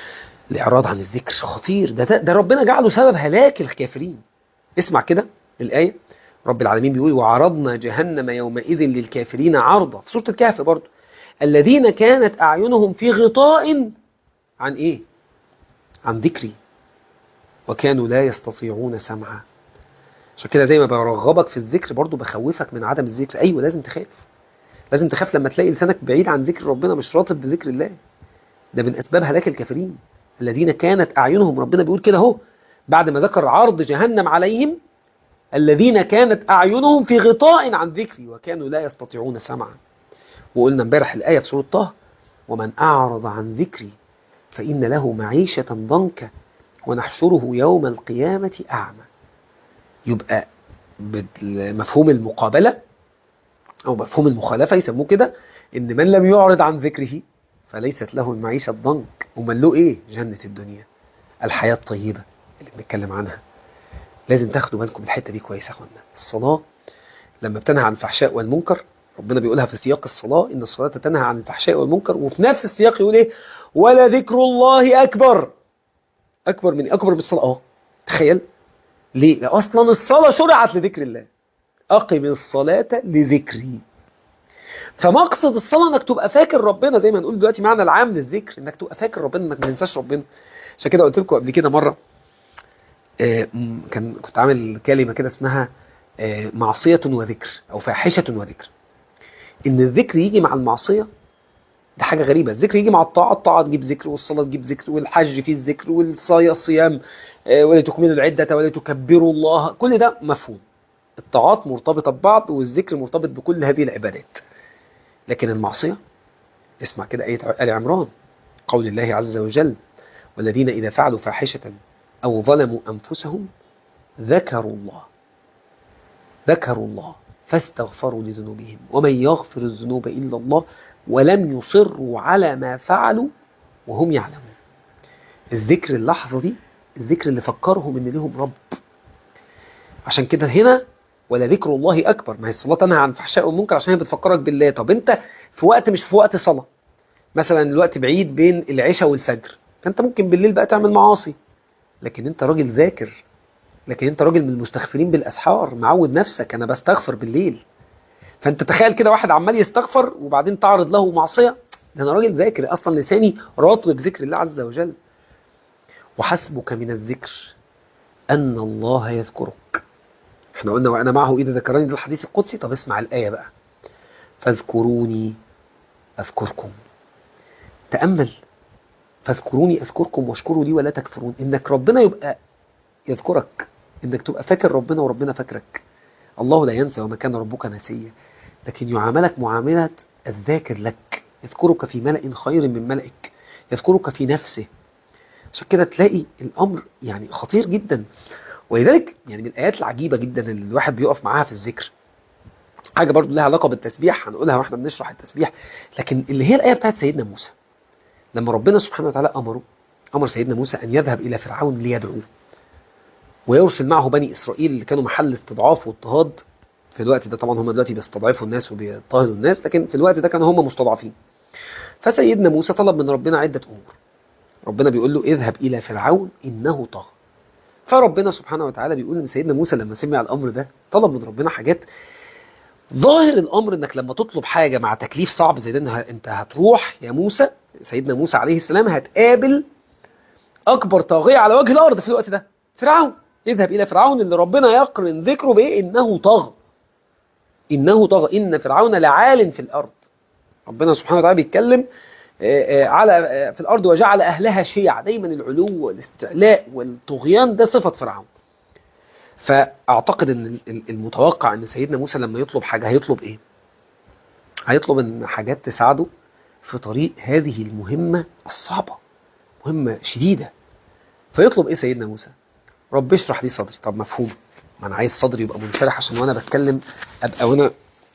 الإعراض عن الذكر خطير ده, ده, ده ربنا جعله سبب هلاك الكافرين اسمع كده الآية رب العالمين بيقول وعرضنا جهنم يومئذ للكافرين عرضا في سورة الكهف برضو الذين كانت أعينهم في غطاء عن إيه عن ذكري وكانوا لا يستطيعون سمعا عشان كده زي ما برغبك في الذكر برضو بخوفك من عدم الذكر أيوة لازم تخاف لازم تخاف لما تلاقي لسانك بعيد عن ذكر ربنا مش راطب بذكر الله ده من أسباب هلاك الكافرين الذين كانت أعينهم ربنا بيقول كده اهو بعد ما ذكر عرض جهنم عليهم الذين كانت أعينهم في غطاء عن ذكري وكانوا لا يستطيعون سمعا وقلنا امبارح الآية في سورة طه ومن أعرض عن ذكري فإن له معيشة ضنكا ونحشره يوم القيامة أعمى يبقى بمفهوم المقابلة أو مفهوم المخالفة يسموه كده إن من لم يعرض عن ذكره فليست له المعيشة الضنك ومن له إيه جنة الدنيا الحياة الطيبة اللي بنتكلم عنها لازم تاخدوا بالكم من الحتة دي كويس يا اخوانا الصلاة لما بتنهى عن الفحشاء والمنكر ربنا بيقولها في سياق الصلاة إن الصلاة تنهى عن الفحشاء والمنكر وفي نفس السياق يقول إيه ولا ذكر الله أكبر أكبر من أكبر بالصلاة أه تخيل ليه؟ لأ أصلا الصلاة شرعت لذكر الله أقم الصلاة لذكري فمقصد الصلاة انك تبقى فاكر ربنا زي ما نقول دلوقتي معنى العام للذكر انك تبقى فاكر ربنا انك ما تنساش ربنا عشان كده قلت لكم قبل كده مرة آه كان كنت عامل كلمة كده اسمها آه معصية وذكر او فاحشة وذكر ان الذكر يجي مع المعصية ده حاجة غريبة الذكر يجي مع الطاعة الطاعة تجيب ذكر والصلاة تجيب ذكر والحج فيه الذكر والصيام آه ولتكملوا العدة ولتكبروا الله كل ده مفهوم الطاعات مرتبطة ببعض والذكر مرتبط بكل هذه العبادات لكن المعصية اسمع كده آية آل عمران قول الله عز وجل والذين إذا فعلوا فاحشة أو ظلموا أنفسهم ذكروا الله ذكروا الله فاستغفروا لذنوبهم ومن يغفر الذنوب إلا الله ولم يصروا على ما فعلوا وهم يعلمون الذكر اللحظة دي الذكر اللي فكرهم ان لهم رب عشان كده هنا ولا ذكر الله أكبر ما هي الصلاة تنهى عن الفحشاء والمنكر عشان هي بتفكرك بالله طب أنت في وقت مش في وقت صلاة مثلا الوقت بعيد بين العشاء والفجر فأنت ممكن بالليل بقى تعمل معاصي لكن أنت راجل ذاكر لكن أنت راجل من المستغفرين بالأسحار معود نفسك أنا بستغفر بالليل فأنت تخيل كده واحد عمال يستغفر وبعدين تعرض له معصية ده أنا راجل ذاكر أصلا لساني راطب بذكر الله عز وجل وحسبك من الذكر أن الله يذكرك احنا قلنا وانا معه اذا ذكرني ده الحديث القدسي طب اسمع الايه بقى فاذكروني اذكركم تامل فاذكروني اذكركم واشكروا لي ولا تكفرون انك ربنا يبقى يذكرك انك تبقى فاكر ربنا وربنا فاكرك الله لا ينسى وما كان ربك نسيا لكن يعاملك معامله الذاكر لك يذكرك في ملأ خير من ملئك يذكرك في نفسه عشان كده تلاقي الامر يعني خطير جدا ولذلك يعني من الآيات العجيبة جدا اللي الواحد بيقف معاها في الذكر حاجة برضو لها علاقة بالتسبيح هنقولها واحنا بنشرح التسبيح لكن اللي هي الآية بتاعت سيدنا موسى لما ربنا سبحانه وتعالى أمره أمر سيدنا موسى أن يذهب إلى فرعون ليدعوه ويرسل معه بني إسرائيل اللي كانوا محل استضعاف واضطهاد في الوقت ده طبعا هم دلوقتي بيستضعفوا الناس وبيضطهدوا الناس لكن في الوقت ده كانوا هم مستضعفين فسيدنا موسى طلب من ربنا عدة أمور ربنا بيقول له اذهب إلى فرعون إنه طغى فربنا سبحانه وتعالى بيقول ان سيدنا موسى لما سمع الامر ده طلب من ربنا حاجات ظاهر الامر انك لما تطلب حاجه مع تكليف صعب زي ده انت هتروح يا موسى سيدنا موسى عليه السلام هتقابل اكبر طاغيه على وجه الارض في الوقت ده فرعون اذهب الى فرعون اللي ربنا يقرن ذكره بايه انه طغى انه طغى ان فرعون لعال في الارض ربنا سبحانه وتعالى بيتكلم على في الأرض وجعل أهلها شيع دايما العلو والاستعلاء والطغيان ده صفة فرعون فأعتقد أن المتوقع أن سيدنا موسى لما يطلب حاجة هيطلب إيه هيطلب أن حاجات تساعده في طريق هذه المهمة الصعبة مهمة شديدة فيطلب إيه سيدنا موسى رب اشرح لي صدري طب مفهوم ما أنا عايز صدري يبقى منشرح عشان وأنا بتكلم أبقى وأنا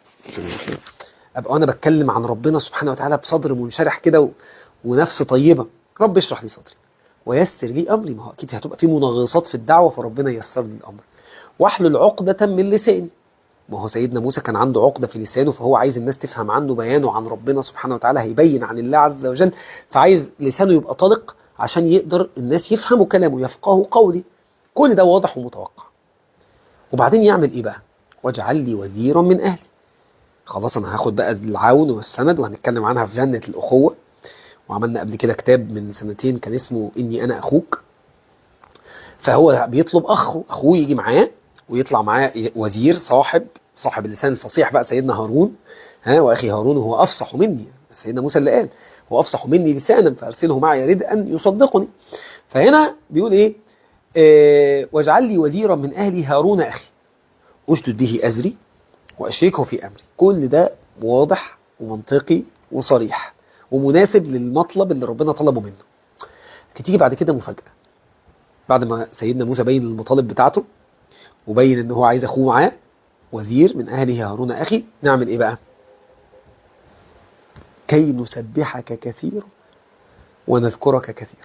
ابقى انا بتكلم عن ربنا سبحانه وتعالى بصدر منشرح كده و... ونفس طيبه رب اشرح لي صدري ويسر لي امري ما هو اكيد هتبقى في منغصات في الدعوه فربنا ييسر لي الامر واحلل عقده من لساني ما هو سيدنا موسى كان عنده عقده في لسانه فهو عايز الناس تفهم عنه بيانه عن ربنا سبحانه وتعالى هيبين عن الله عز وجل فعايز لسانه يبقى طلق عشان يقدر الناس يفهموا كلامه يفقهوا قولي كل ده واضح ومتوقع وبعدين يعمل ايه بقى واجعل لي وزيرا من اهلي خلاص انا هاخد بقى العون والسند وهنتكلم عنها في جنة الاخوة وعملنا قبل كده كتاب من سنتين كان اسمه اني انا اخوك فهو بيطلب اخه اخوه يجي معاه ويطلع معاه وزير صاحب صاحب اللسان الفصيح بقى سيدنا هارون ها واخي هارون هو افصح مني سيدنا موسى اللي قال هو افصح مني لسانا فارسله معي يريد ان يصدقني فهنا بيقول ايه آه واجعل لي وزيرا من اهلي هارون اخي اشدد به ازري واشركه في امري كل ده واضح ومنطقي وصريح ومناسب للمطلب اللي ربنا طلبه منه تيجي بعد كده مفاجاه بعد ما سيدنا موسى بين المطالب بتاعته وبين ان هو عايز اخوه معاه وزير من اهله هارون اخي نعمل ايه بقى كي نسبحك كثيرا ونذكرك كثيرا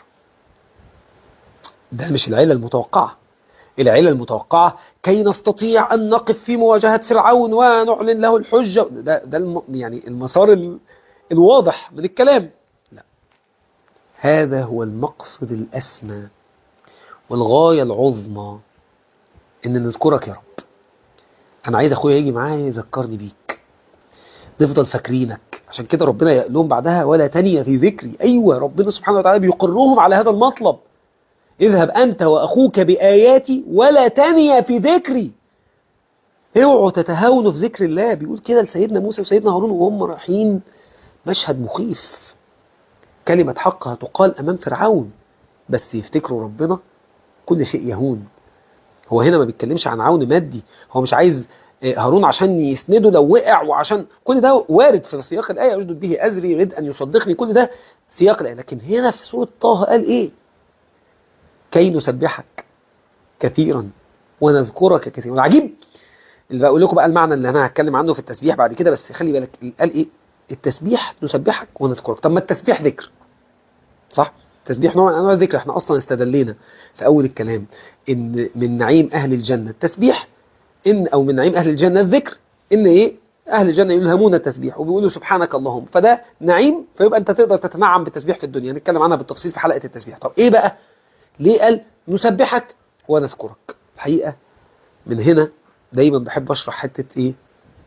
ده مش العلة المتوقعة العلة المتوقعة كي نستطيع أن نقف في مواجهة فرعون ونعلن له الحجة ده, ده الم يعني المسار ال الواضح من الكلام لا هذا هو المقصد الأسمى والغاية العظمى إن نذكرك يا رب أنا عايز أخويا يجي معايا يذكرني بيك نفضل فاكرينك عشان كده ربنا يقول لهم بعدها ولا تني في ذكري أيوة ربنا سبحانه وتعالى بيقرهم على هذا المطلب اذهب أنت وأخوك بآياتي ولا تني في ذكري اوعوا تتهاونوا في ذكر الله بيقول كده لسيدنا موسى وسيدنا هارون وهم رايحين مشهد مخيف كلمة حق هتقال أمام فرعون بس يفتكروا ربنا كل شيء يهون هو هنا ما بيتكلمش عن عون مادي هو مش عايز هارون عشان يسنده لو وقع وعشان كل ده وارد في سياق الآية أجدد به أزري يريد أن يصدقني كل ده سياق الآية لكن هنا في سورة طه قال إيه كي نسبحك كثيرا ونذكرك كثيرا والعجيب اللي بقول لكم بقى المعنى اللي أنا هتكلم عنه في التسبيح بعد كده بس خلي بالك قال إيه التسبيح نسبحك ونذكرك طب ما التسبيح ذكر صح التسبيح نوع من انواع الذكر احنا اصلا استدلينا في اول الكلام ان من نعيم اهل الجنه التسبيح ان او من نعيم اهل الجنه الذكر ان ايه اهل الجنه يلهمون التسبيح وبيقولوا سبحانك اللهم فده نعيم فيبقى انت تقدر تتنعم بالتسبيح في الدنيا نتكلم عنها بالتفصيل في حلقه التسبيح طب ايه بقى ليه قال نسبحك ونذكرك الحقيقه من هنا دايما بحب اشرح حته ايه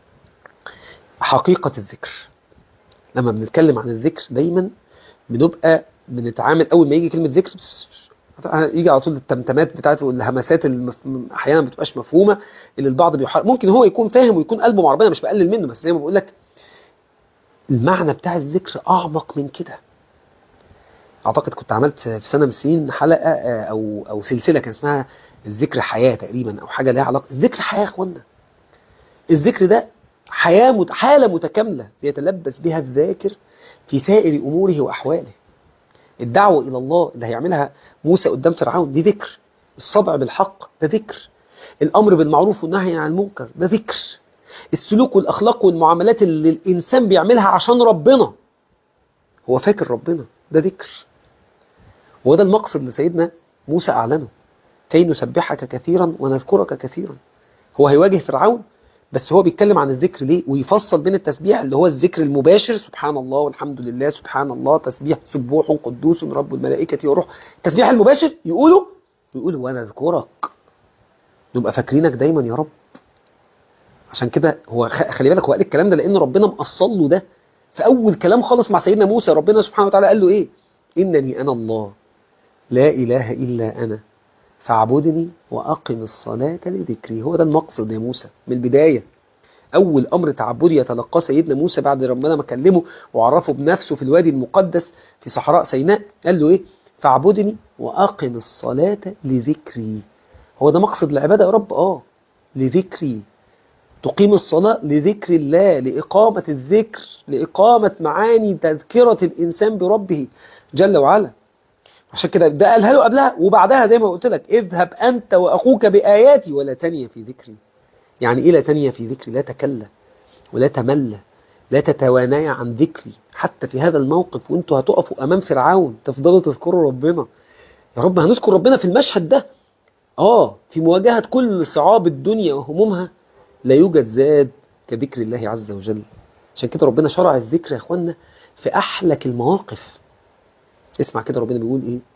حقيقه الذكر لما بنتكلم عن الذكر دايما بنبقى بنتعامل اول ما يجي كلمه ذكر يجي على طول التمتمات بتاعته والهمسات اللي احيانا ما بتبقاش مفهومه اللي البعض بيحرك ممكن هو يكون فاهم ويكون قلبه مع ربنا مش بقلل منه بس زي ما بقول لك المعنى بتاع الذكر اعمق من كده اعتقد كنت عملت في سنه من السنين حلقه او او سلسله كان اسمها الذكر حياه تقريبا او حاجه ليها علاقه الذكر حياه يا اخوانا الذكر ده حياه مت... حاله متكامله يتلبس بها الذاكر في سائر اموره واحواله الدعوة إلى الله اللي هيعملها موسى قدام فرعون دي ذكر الصدع بالحق ده ذكر الأمر بالمعروف والنهي عن المنكر ده ذكر السلوك والأخلاق والمعاملات اللي الإنسان بيعملها عشان ربنا هو فاكر ربنا ده ذكر وده المقصد اللي سيدنا موسى أعلنه كي نسبحك كثيرا ونذكرك كثيرا هو هيواجه فرعون بس هو بيتكلم عن الذكر ليه ويفصل بين التسبيح اللي هو الذكر المباشر سبحان الله والحمد لله سبحان الله تسبيح سبوح قدوس رب الملائكة والروح التسبيح المباشر يقولوا يقولوا وانا اذكرك نبقى فاكرينك دايما يا رب عشان كده هو خلي بالك هو قال الكلام ده لان ربنا مقصل له ده في اول كلام خالص مع سيدنا موسى ربنا سبحانه وتعالى قال له ايه انني انا الله لا اله الا انا فاعبدني وأقم الصلاة لذكري هو ده المقصد يا موسى من البداية أول أمر تعبدي يتلقاه سيدنا موسى بعد ربنا ما كلمه وعرفه بنفسه في الوادي المقدس في صحراء سيناء قال له إيه فاعبدني وأقم الصلاة لذكري هو ده مقصد العبادة يا رب آه لذكري تقيم الصلاة لذكر الله لإقامة الذكر لإقامة معاني تذكرة الإنسان بربه جل وعلا عشان كده ده قالها له قبلها وبعدها زي ما قلت لك اذهب أنت وأخوك بآياتي ولا تنيا في ذكري يعني إيه لا تنيا في ذكري لا تكلى ولا تملى لا تتوانايا عن ذكري حتى في هذا الموقف وانتوا هتقفوا أمام فرعون تفضلوا تذكروا ربنا يا رب هنذكر ربنا في المشهد ده آه في مواجهة كل صعاب الدنيا وهمومها لا يوجد زاد كذكر الله عز وجل عشان كده ربنا شرع الذكر يا اخوانا في أحلك المواقف اسمع كده ربنا بيقول ايه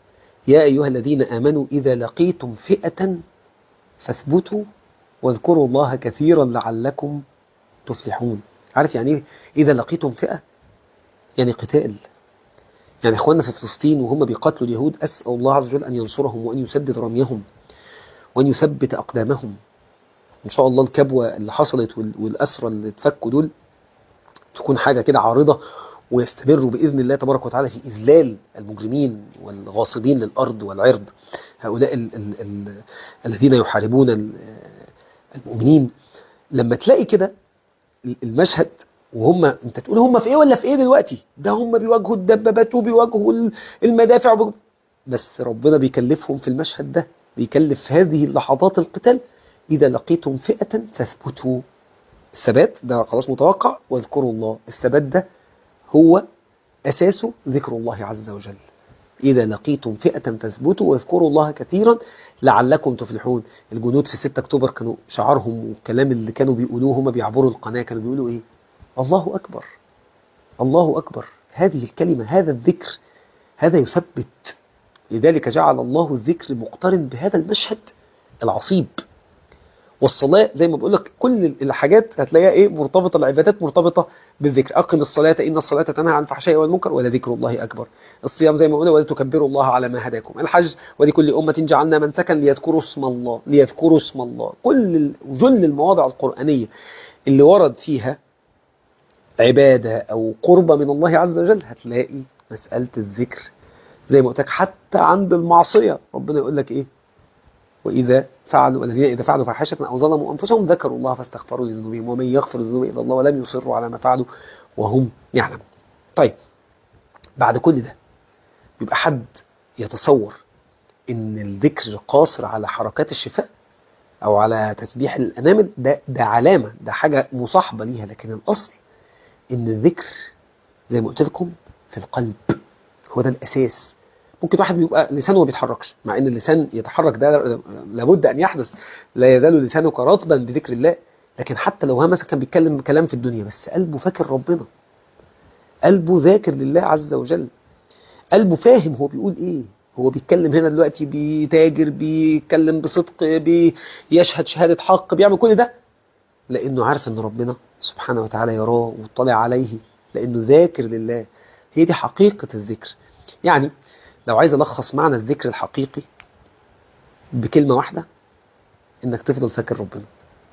يا أيها الذين آمنوا إذا لقيتم فئة فاثبتوا واذكروا الله كثيرا لعلكم تفلحون عارف يعني ايه إذا لقيتم فئة يعني قتال يعني إخواننا في فلسطين وهم بيقاتلوا اليهود أسأل الله عز وجل أن ينصرهم وأن يسدد رميهم وأن يثبت أقدامهم إن شاء الله الكبوة اللي حصلت والأسرى اللي اتفكوا دول تكون حاجة كده عارضة ويستمروا بإذن الله تبارك وتعالى في إذلال المجرمين والغاصبين للأرض والعرض هؤلاء ال ال ال الذين يحاربون المؤمنين لما تلاقي كده المشهد وهم انت تقول هم في ايه ولا في ايه دلوقتي ده هم بيواجهوا الدبابات وبيواجهوا المدافع بس ربنا بيكلفهم في المشهد ده بيكلف هذه اللحظات القتال إذا لقيتم فئة فاثبتوا الثبات ده خلاص متوقع واذكروا الله الثبات ده هو أساسه ذكر الله عز وجل إذا لقيتم فئة فاثبتوا واذكروا الله كثيرا لعلكم تفلحون الجنود في 6 أكتوبر كانوا شعارهم والكلام اللي كانوا بيقولوه هم بيعبروا القناة كانوا بيقولوا إيه الله أكبر الله أكبر هذه الكلمة هذا الذكر هذا يثبت لذلك جعل الله الذكر مقترن بهذا المشهد العصيب والصلاة زي ما بقول لك كل الحاجات هتلاقيها ايه مرتبطة العبادات مرتبطة بالذكر أقم الصلاة إن الصلاة تنهى عن الفحشاء والمنكر ولذكر الله أكبر الصيام زي ما قلنا ولتكبروا الله على ما هداكم الحج ولكل أمة جعلنا منسكا ليذكروا اسم الله ليذكروا اسم الله كل جل المواضع القرآنية اللي ورد فيها عبادة أو قربة من الله عز وجل هتلاقي مسألة الذكر زي ما قلت لك حتى عند المعصية ربنا يقول لك إيه وإذا فعلوا الذين إذا فعلوا فاحشة أو ظلموا أنفسهم ذكروا الله فاستغفروا لذنوبهم ومن يغفر الذنوب إلا الله ولم يصروا على ما فعلوا وهم يعلمون طيب بعد كل ده يبقى حد يتصور إن الذكر قاصر على حركات الشفاء أو على تسبيح الأنامل ده ده علامة ده حاجة مصاحبة ليها لكن الأصل إن الذكر زي ما قلت لكم في القلب هو ده الأساس ممكن واحد بيبقى لسانه ما بيتحركش مع ان اللسان يتحرك ده لابد ان يحدث لا يزال لسانك رطبا بذكر الله لكن حتى لو هو مثلا كان بيتكلم كلام في الدنيا بس قلبه فاكر ربنا قلبه ذاكر لله عز وجل قلبه فاهم هو بيقول ايه هو بيتكلم هنا دلوقتي بيتاجر بيتكلم بصدق بيشهد شهادة حق بيعمل كل ده لانه عارف ان ربنا سبحانه وتعالى يراه ويطلع عليه لانه ذاكر لله هي دي حقيقة الذكر يعني لو عايز ألخص معنى الذكر الحقيقي بكلمة واحدة إنك تفضل فاكر ربنا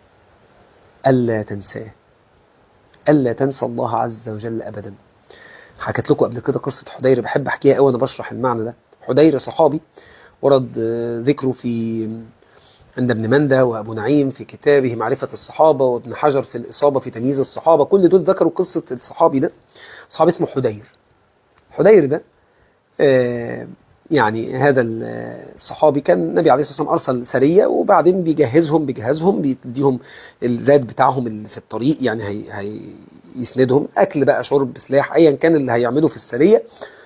ألا تنساه ألا تنسى الله عز وجل أبدا حكيت لكم قبل كده قصة حدير بحب أحكيها قوي أنا بشرح المعنى ده حدير صحابي ورد ذكره في عند ابن مندى وأبو نعيم في كتابه معرفة الصحابة وابن حجر في الإصابة في تمييز الصحابة كل دول ذكروا قصة الصحابي ده صحابي اسمه حدير حدير ده يعني هذا الصحابي كان النبي عليه الصلاة والسلام أرسل سرية وبعدين بيجهزهم بيجهزهم بيديهم الزاد بتاعهم اللي في الطريق يعني هي هيسندهم أكل بقى شرب سلاح أيا كان اللي هيعمله في السرية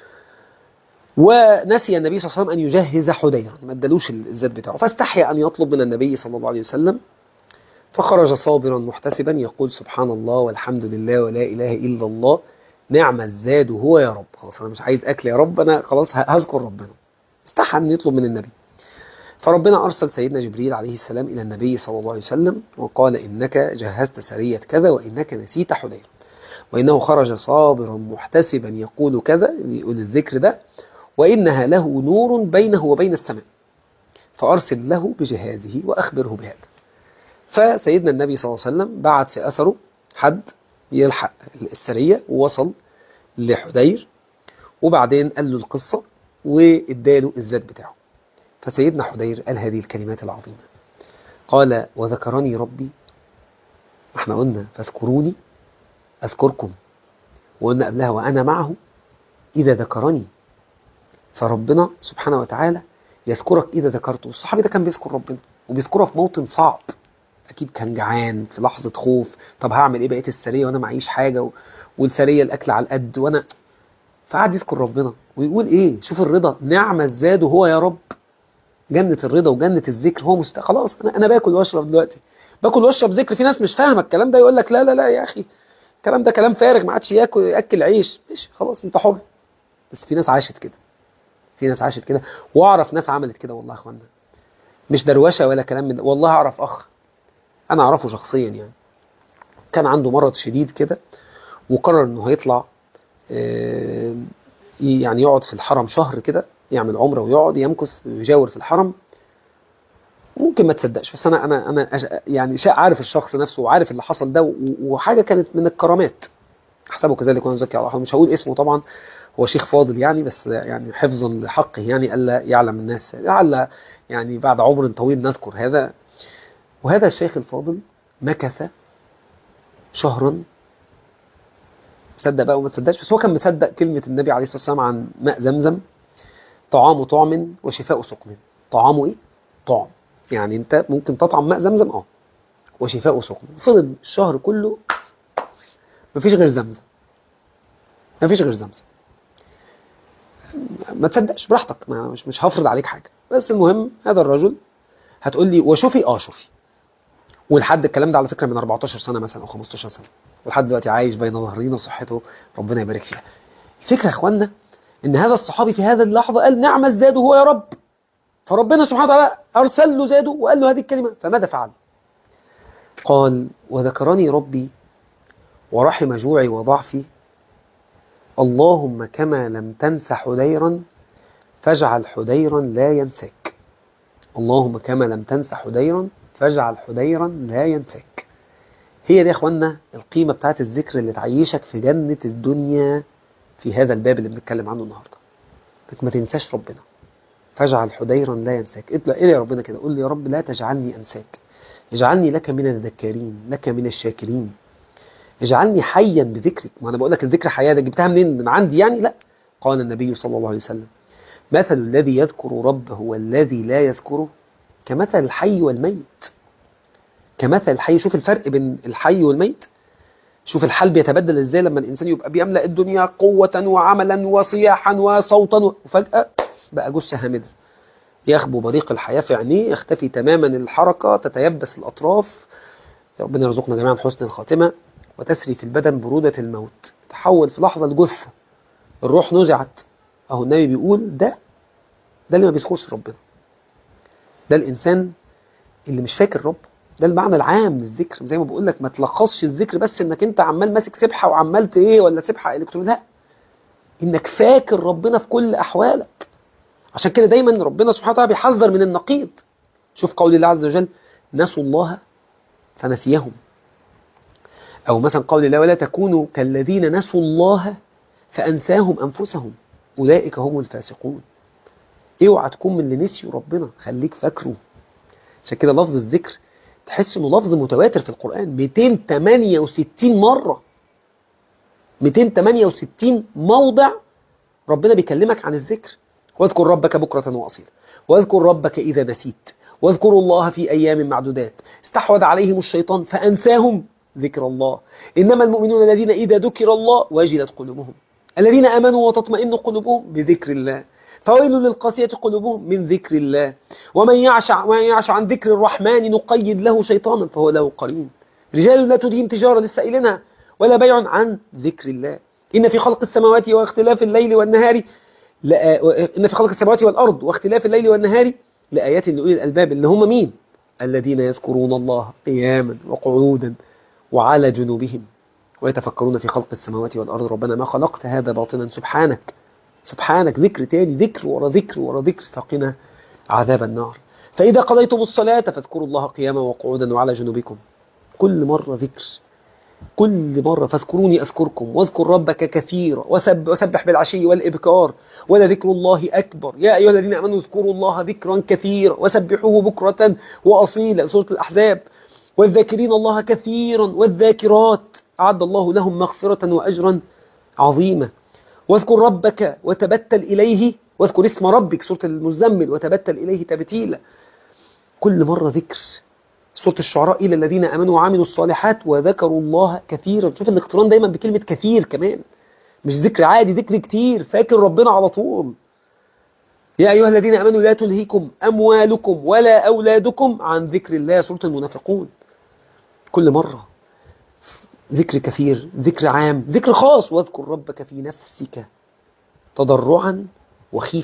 ونسي النبي صلى الله عليه وسلم أن يجهز حديرا ما ادالوش الزاد بتاعه فاستحيا أن يطلب من النبي صلى الله عليه وسلم فخرج صابرا محتسبا يقول سبحان الله والحمد لله ولا إله إلا الله نعم الزاد هو يا رب خلاص انا مش عايز اكل يا رب انا خلاص هذكر ربنا استحى ان يطلب من النبي فربنا ارسل سيدنا جبريل عليه السلام الى النبي صلى الله عليه وسلم وقال انك جهزت سريه كذا وانك نسيت حدير وانه خرج صابرا محتسبا يقول كذا يقول الذكر ده وانها له نور بينه وبين السماء فارسل له بجهازه واخبره بهذا فسيدنا النبي صلى الله عليه وسلم بعت في اثره حد يلحق السرية ووصل لحدير وبعدين قال له القصة واداله الزاد بتاعه فسيدنا حدير قال هذه الكلمات العظيمة قال وذكرني ربي احنا قلنا فاذكروني أذكركم وقلنا قبلها وأنا معه إذا ذكرني فربنا سبحانه وتعالى يذكرك إذا ذكرته الصحابي ده كان بيذكر ربنا وبيذكره في موطن صعب اكيد كان جعان في لحظه خوف طب هعمل ايه بقيه السريه وانا معيش حاجه و... والسريه الاكل على القد وانا فقعد يذكر ربنا ويقول ايه شوف الرضا نعم الزاد هو يا رب جنه الرضا وجنه الذكر هو مست... خلاص انا انا باكل واشرب دلوقتي باكل واشرب ذكر في ناس مش فاهمه الكلام ده يقول لك لا لا لا يا اخي الكلام ده كلام فارغ ما عادش ياكل ياكل عيش ماشي خلاص انت حر بس في ناس عاشت كده في ناس عاشت كده واعرف ناس عملت كده والله يا اخوانا مش دروشه ولا كلام من ده والله اعرف اخ انا اعرفه شخصيا يعني كان عنده مرض شديد كده وقرر انه هيطلع آه، يعني يقعد في الحرم شهر كده يعمل عمره ويقعد يمكث ويجاور في الحرم ممكن ما تصدقش بس انا انا انا أش- يعني شيء عارف الشخص نفسه وعارف اللي حصل ده و- وحاجه كانت من الكرامات احسبه كذلك وانا زكي على الله مش هقول اسمه طبعا هو شيخ فاضل يعني بس يعني حفظا لحقه يعني الا يعلم الناس لعل يعني بعد عمر طويل نذكر هذا وهذا الشيخ الفاضل مكث شهرا صدق بقى وما تصدقش بس هو كان مصدق كلمة النبي عليه الصلاة والسلام عن ماء زمزم طعام طعم وشفاء سقم طعامه ايه؟ طعم يعني انت ممكن تطعم ماء زمزم اه وشفاء سقم فضل الشهر كله مفيش غير زمزم مفيش غير زمزم ما تصدقش براحتك ما مش مش هفرض عليك حاجه بس المهم هذا الرجل هتقول لي وشوفي اه شوفي ولحد الكلام ده على فكره من 14 سنه مثلا او 15 سنه ولحد دلوقتي عايش بين ظهرينا وصحته ربنا يبارك فيها الفكره يا اخوانا ان هذا الصحابي في هذه اللحظه قال نعم الزاد هو يا رب فربنا سبحانه وتعالى ارسل له زاده وقال له هذه الكلمه فماذا فعل قال وذكرني ربي ورحم جوعي وضعفي اللهم كما لم تنس حديرا فاجعل حديرا لا ينساك اللهم كما لم تنس حديرا فاجعل حديرا لا ينساك هي دي يا اخوانا القيمة بتاعت الذكر اللي تعيشك في جنة الدنيا في هذا الباب اللي بنتكلم عنه النهاردة انك ما تنساش ربنا فاجعل حديرا لا ينساك اطلع الى ربنا كده قول لي يا رب لا تجعلني انساك اجعلني لك من الذكارين لك من الشاكرين اجعلني حيا بذكرك ما انا بقول لك الذكر حياه ده جبتها منين من عندي يعني لا قال النبي صلى الله عليه وسلم مثل الذي يذكر ربه والذي لا يذكره كمثل الحي والميت كمثل الحي شوف الفرق بين الحي والميت شوف الحال بيتبدل ازاي لما الانسان يبقى بيملا الدنيا قوه وعملا وصياحا وصوتا وفجاه بقى جثه هامده يخبو بريق الحياه في عينيه يختفي تماما الحركه تتيبس الاطراف ربنا يرزقنا جميعا حسن الخاتمه وتسري في البدن برودة الموت تحول في لحظة لجثة الروح نزعت أهو النبي بيقول ده ده اللي ما بيذكرش ربنا ده الإنسان اللي مش فاكر رب ده المعنى العام للذكر زي ما بقول لك ما تلخصش الذكر بس انك انت عمال ماسك سبحة وعمال ايه ولا سبحة الكترون لا انك فاكر ربنا في كل احوالك عشان كده دايما ربنا سبحانه وتعالى بيحذر من النقيض شوف قول الله عز وجل نسوا الله فنسيهم أو مثلا قول الله ولا تكونوا كالذين نسوا الله فأنساهم أنفسهم أولئك هم الفاسقون اوعى تكون من اللي نسيوا ربنا خليك فاكره عشان كده لفظ الذكر تحس انه لفظ متواتر في القرآن 268 مرة 268 موضع ربنا بيكلمك عن الذكر واذكر ربك بكرة وأصيلا واذكر ربك إذا نسيت واذكروا الله في أيام معدودات استحوذ عليهم الشيطان فأنساهم ذكر الله إنما المؤمنون الذين إذا ذكر الله وجلت قلوبهم الذين آمنوا وتطمئن قلوبهم بذكر الله فويل للقاسية قلوبهم من ذكر الله ومن يعش ومن يعش عن ذكر الرحمن نقيد له شيطانا فهو له قرين رجال لا تدين تجارة لسه قايلينها ولا بيع عن ذكر الله إن في خلق السماوات واختلاف الليل والنهار لآ... إن في خلق السماوات والأرض واختلاف الليل والنهار لآيات لأولي الألباب اللي هم مين؟ الذين يذكرون الله قياما وقعودا وعلى جنوبهم ويتفكرون في خلق السماوات والأرض ربنا ما خلقت هذا باطلا سبحانك سبحانك ذكر تاني ذكر ورا ذكر ورا ذكر فقنا عذاب النار فإذا قضيتم الصلاة فاذكروا الله قياما وقعودا وعلى جنوبكم كل مرة ذكر كل مرة فاذكروني أذكركم واذكر ربك كثيرا وسب وسبح بالعشي والإبكار ولذكر الله أكبر يا أيها الذين آمنوا اذكروا الله ذكرا كثيرا وسبحوه بكرة وأصيلا سورة الأحزاب والذاكرين الله كثيرا والذاكرات أعد الله لهم مغفرة وأجرا عظيما واذكر ربك وتبتل إليه واذكر اسم ربك سورة المزمل وتبتل إليه تبتيلا كل مرة ذكر سورة الشعراء إلى الذين آمنوا وعملوا الصالحات وذكروا الله كثيرا شوف الاقتران دايما بكلمة كثير كمان مش ذكر عادي ذكر كتير فاكر ربنا على طول يا أيها الذين آمنوا لا تلهيكم أموالكم ولا أولادكم عن ذكر الله سورة المنافقون كل مرة ذكر كثير ذكر عام ذكر خاص واذكر ربك في نفسك تضرعا وخيفة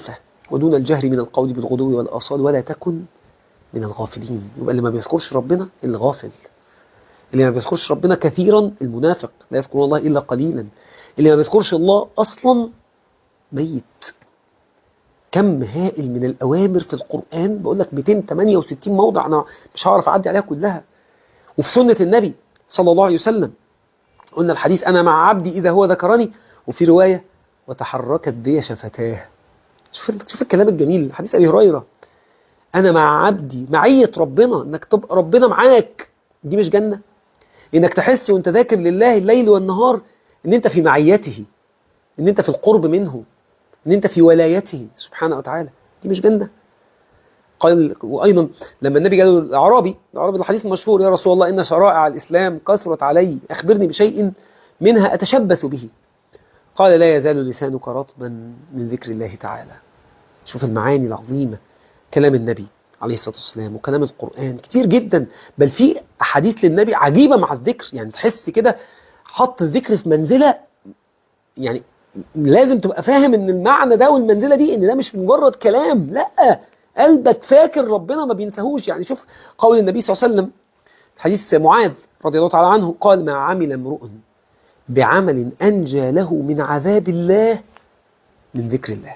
ودون الجهر من القول بالغدو والآصال ولا تكن من الغافلين يبقى اللي ما بيذكرش ربنا الغافل اللي ما بيذكرش ربنا كثيرا المنافق لا يذكر الله إلا قليلا اللي ما بيذكرش الله أصلا ميت كم هائل من الأوامر في القرآن بقول لك 268 موضع أنا مش هعرف أعدي عليها كلها وفي سنة النبي صلى الله عليه وسلم قلنا الحديث أنا مع عبدي إذا هو ذكرني وفي رواية وتحركت بي شفتاه شوف شوف الكلام الجميل حديث أبي هريرة أنا مع عبدي معية ربنا إنك تبقى ربنا معاك دي مش جنة إنك تحس وأنت ذاكر لله الليل والنهار إن أنت في معيته إن أنت في القرب منه إن أنت في ولايته سبحانه وتعالى دي مش جنة قال وأيضا لما النبي قال الأعرابي الأعرابي الحديث المشهور يا رسول الله إن شرائع الإسلام كثرت علي أخبرني بشيء منها أتشبث به قال لا يزال لسانك رطبا من ذكر الله تعالى شوف المعاني العظيمة كلام النبي عليه الصلاة والسلام وكلام القرآن كتير جدا بل في أحاديث للنبي عجيبة مع الذكر يعني تحس كده حط الذكر في منزلة يعني لازم تبقى فاهم ان المعنى ده والمنزلة دي ان ده مش مجرد كلام لا قلبك فاكر ربنا ما بينساهوش يعني شوف قول النبي صلى الله عليه وسلم حديث معاذ رضي الله تعالى عنه قال ما عمل امرؤ بعمل أنجى له من عذاب الله من ذكر الله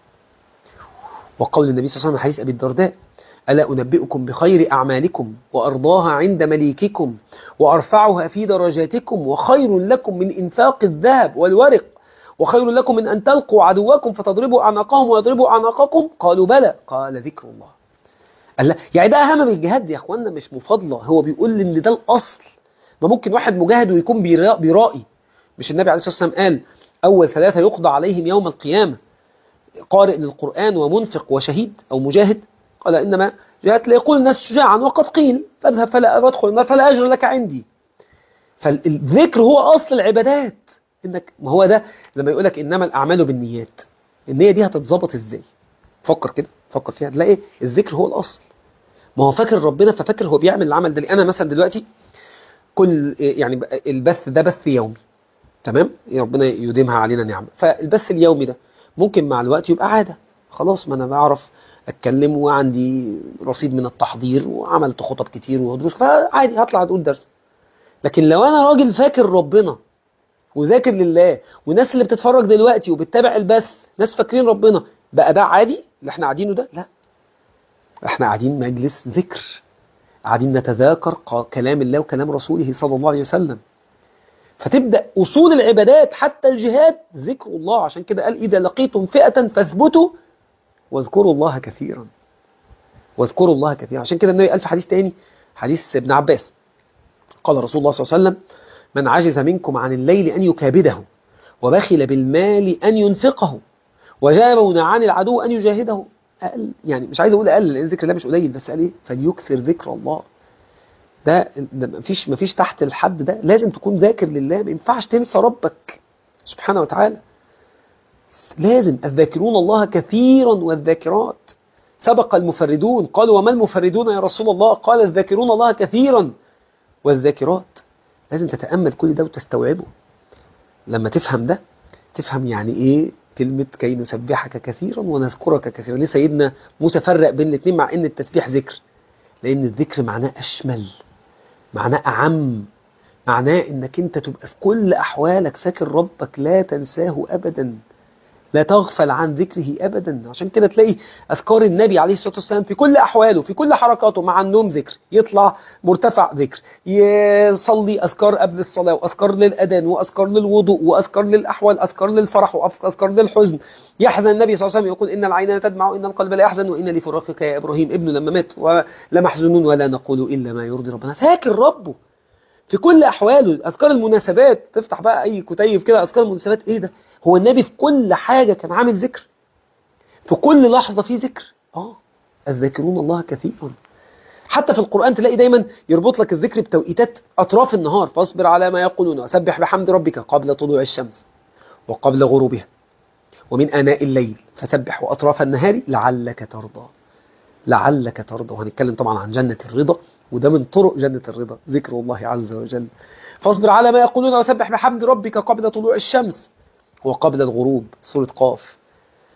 وقول النبي صلى الله عليه وسلم حديث أبي الدرداء ألا أنبئكم بخير أعمالكم وأرضاها عند مليككم وأرفعها في درجاتكم وخير لكم من إنفاق الذهب والورق وخير لكم من أن تلقوا عدوكم فتضربوا أعناقهم ويضربوا أعناقكم قالوا بلى قال ذكر الله قال يعني ده أهم من الجهاد يا أخوانا مش مفاضلة هو بيقول إن ده الأصل ما ممكن واحد مجاهد ويكون بيرائي مش النبي عليه الصلاة والسلام قال أول ثلاثة يقضى عليهم يوم القيامة قارئ للقرآن ومنفق وشهيد أو مجاهد قال إنما جاءت ليقول الناس شجاعا وقد قيل فاذهب فلا أدخل النار فلا أجر لك عندي فالذكر هو أصل العبادات إنك ما هو ده لما يقول لك إنما الأعمال بالنيات النية دي هتتظبط إزاي فكر كده فكر فيها تلاقي الذكر هو الأصل ما هو فاكر ربنا ففاكر هو بيعمل العمل ده أنا مثلا دلوقتي كل يعني البث ده بث يومي تمام ربنا يديمها علينا نعمة فالبث اليومي ده ممكن مع الوقت يبقى عادة خلاص ما أنا بعرف أتكلم وعندي رصيد من التحضير وعملت خطب كتير ودروس فعادي هطلع أقول درس لكن لو أنا راجل فاكر ربنا وذاكر لله والناس اللي بتتفرج دلوقتي وبتتابع البث ناس فاكرين ربنا بقى ده عادي اللي احنا قاعدينه ده لا احنا قاعدين مجلس ذكر قاعدين نتذاكر كلام الله وكلام رسوله صلى الله عليه وسلم فتبدأ أصول العبادات حتى الجهاد ذكر الله عشان كده قال إذا لقيتم فئة فاثبتوا واذكروا الله كثيرا واذكروا الله كثيرا عشان كده النبي قال في حديث تاني حديث ابن عباس قال رسول الله صلى الله عليه وسلم من عجز منكم عن الليل أن يكابده وبخل بالمال أن ينفقه وجابون عن العدو أن يجاهده أقل يعني مش عايز أقول أقل لأن ذكر الله مش قليل بس قال إيه فليكثر ذكر الله ده, ده مفيش مفيش تحت الحد ده لازم تكون ذاكر لله ما ينفعش تنسى ربك سبحانه وتعالى لازم الذاكرون الله كثيرا والذاكرات سبق المفردون قالوا وما المفردون يا رسول الله قال الذاكرون الله كثيرا والذاكرات لازم تتأمل كل ده وتستوعبه لما تفهم ده تفهم يعني ايه كلمة كي نسبحك كثيرا ونذكرك كثيرا ليه سيدنا موسى فرق بين الاثنين مع ان التسبيح ذكر لان الذكر معناه اشمل معناه اعم معناه انك انت تبقى في كل احوالك فاكر ربك لا تنساه ابدا لا تغفل عن ذكره ابدا عشان كده تلاقي اذكار النبي عليه الصلاه والسلام في كل احواله في كل حركاته مع النوم ذكر يطلع مرتفع ذكر يصلي اذكار قبل الصلاه واذكار للاذان واذكار للوضوء واذكار للاحوال اذكار للفرح واذكار للحزن يحزن النبي صلى الله عليه وسلم يقول ان العين لا تدمع وان القلب لا يحزن وان لفراقك يا ابراهيم ابنه لما مات ولمحزونون ولا نقول الا ما يرضي ربنا فاكر ربه في كل احواله اذكار المناسبات تفتح بقى اي كتيب كده اذكار المناسبات ايه ده هو النبي في كل حاجة كان عامل ذكر في كل لحظة في ذكر اه الذاكرون الله كثيرا حتى في القرآن تلاقي دايما يربط لك الذكر بتوقيتات أطراف النهار فاصبر على ما يقولون وسبح بحمد ربك قبل طلوع الشمس وقبل غروبها ومن آناء الليل فسبح وأطراف النهار لعلك ترضى لعلك ترضى وهنتكلم طبعا عن جنة الرضا وده من طرق جنة الرضا ذكر الله عز وجل فاصبر على ما يقولون وسبح بحمد ربك قبل طلوع الشمس وقبل الغروب سورة قاف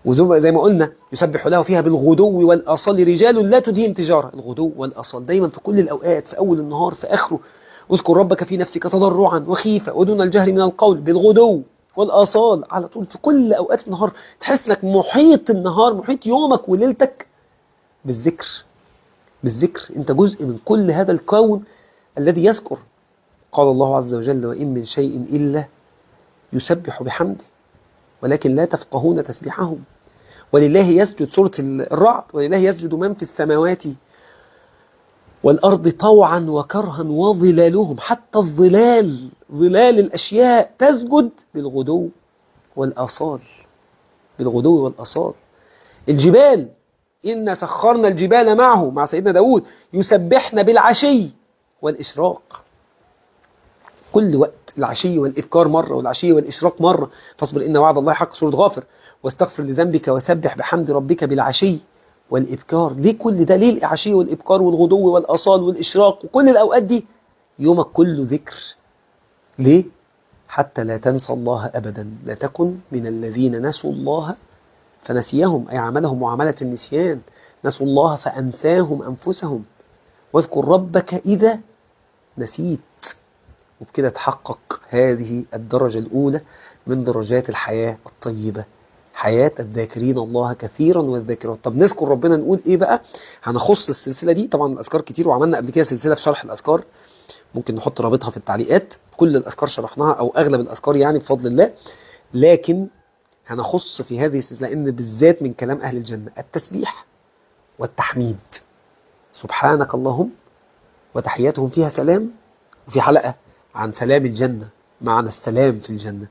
وزي ما قلنا يسبح له فيها بالغدو والآصال رجال لا تديهم تجارة الغدو والآصال دايما في كل الأوقات في أول النهار في آخره اذكر ربك في نفسك تضرعا وخيفة ودون الجهر من القول بالغدو والآصال على طول في كل أوقات النهار تحس انك محيط النهار محيط يومك وليلتك بالذكر بالذكر انت جزء من كل هذا الكون الذي يذكر قال الله عز وجل وإن من شيء إلا يسبح بحمده ولكن لا تفقهون تسبيحهم ولله يسجد سورة الرعد ولله يسجد من في السماوات والأرض طوعا وكرها وظلالهم حتى الظلال ظلال الأشياء تسجد بالغدو والآصال بالغدو والآصال الجبال إن سخرنا الجبال معه مع سيدنا داود يسبحن بالعشي والإشراق كل وقت العشي والإبكار مرة والعشي والإشراق مرة فاصبر إن وعد الله حق سورة غافر واستغفر لذنبك وسبح بحمد ربك بالعشي والإبكار ليه كل ده ليه العشي والإبكار والغدو والأصال والإشراق وكل الأوقات دي يومك كله ذكر ليه؟ حتى لا تنسى الله أبدا لا تكن من الذين نسوا الله فنسيهم أي عملهم معاملة النسيان نسوا الله فأنساهم أنفسهم واذكر ربك إذا نسيت وبكده تحقق هذه الدرجة الأولى من درجات الحياة الطيبة حياة الذاكرين الله كثيرا والذاكرات طب نذكر ربنا نقول ايه بقى هنخص السلسلة دي طبعا الأذكار كتير وعملنا قبل كده سلسلة في شرح الأذكار ممكن نحط رابطها في التعليقات كل الأذكار شرحناها أو أغلب الأذكار يعني بفضل الله لكن هنخص في هذه السلسلة لأن بالذات من كلام أهل الجنة التسبيح والتحميد سبحانك اللهم وتحياتهم فيها سلام وفي حلقة عن سلام الجنة معنى السلام في الجنة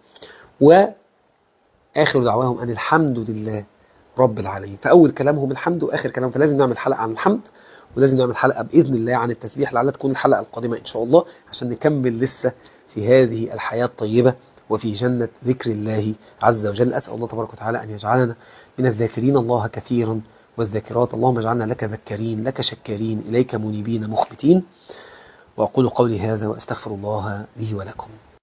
وآخر دعواهم أن الحمد لله رب العالمين فأول كلامهم الحمد وآخر كلامهم فلازم نعمل حلقة عن الحمد ولازم نعمل حلقة بإذن الله عن التسبيح لعلها تكون الحلقة القادمة إن شاء الله عشان نكمل لسه في هذه الحياة الطيبة وفي جنة ذكر الله عز وجل أسأل الله تبارك وتعالى أن يجعلنا من الذاكرين الله كثيرا والذاكرات اللهم اجعلنا لك ذكرين لك شكارين إليك منيبين مخبتين وأقول قولي هذا وأستغفر الله لي ولكم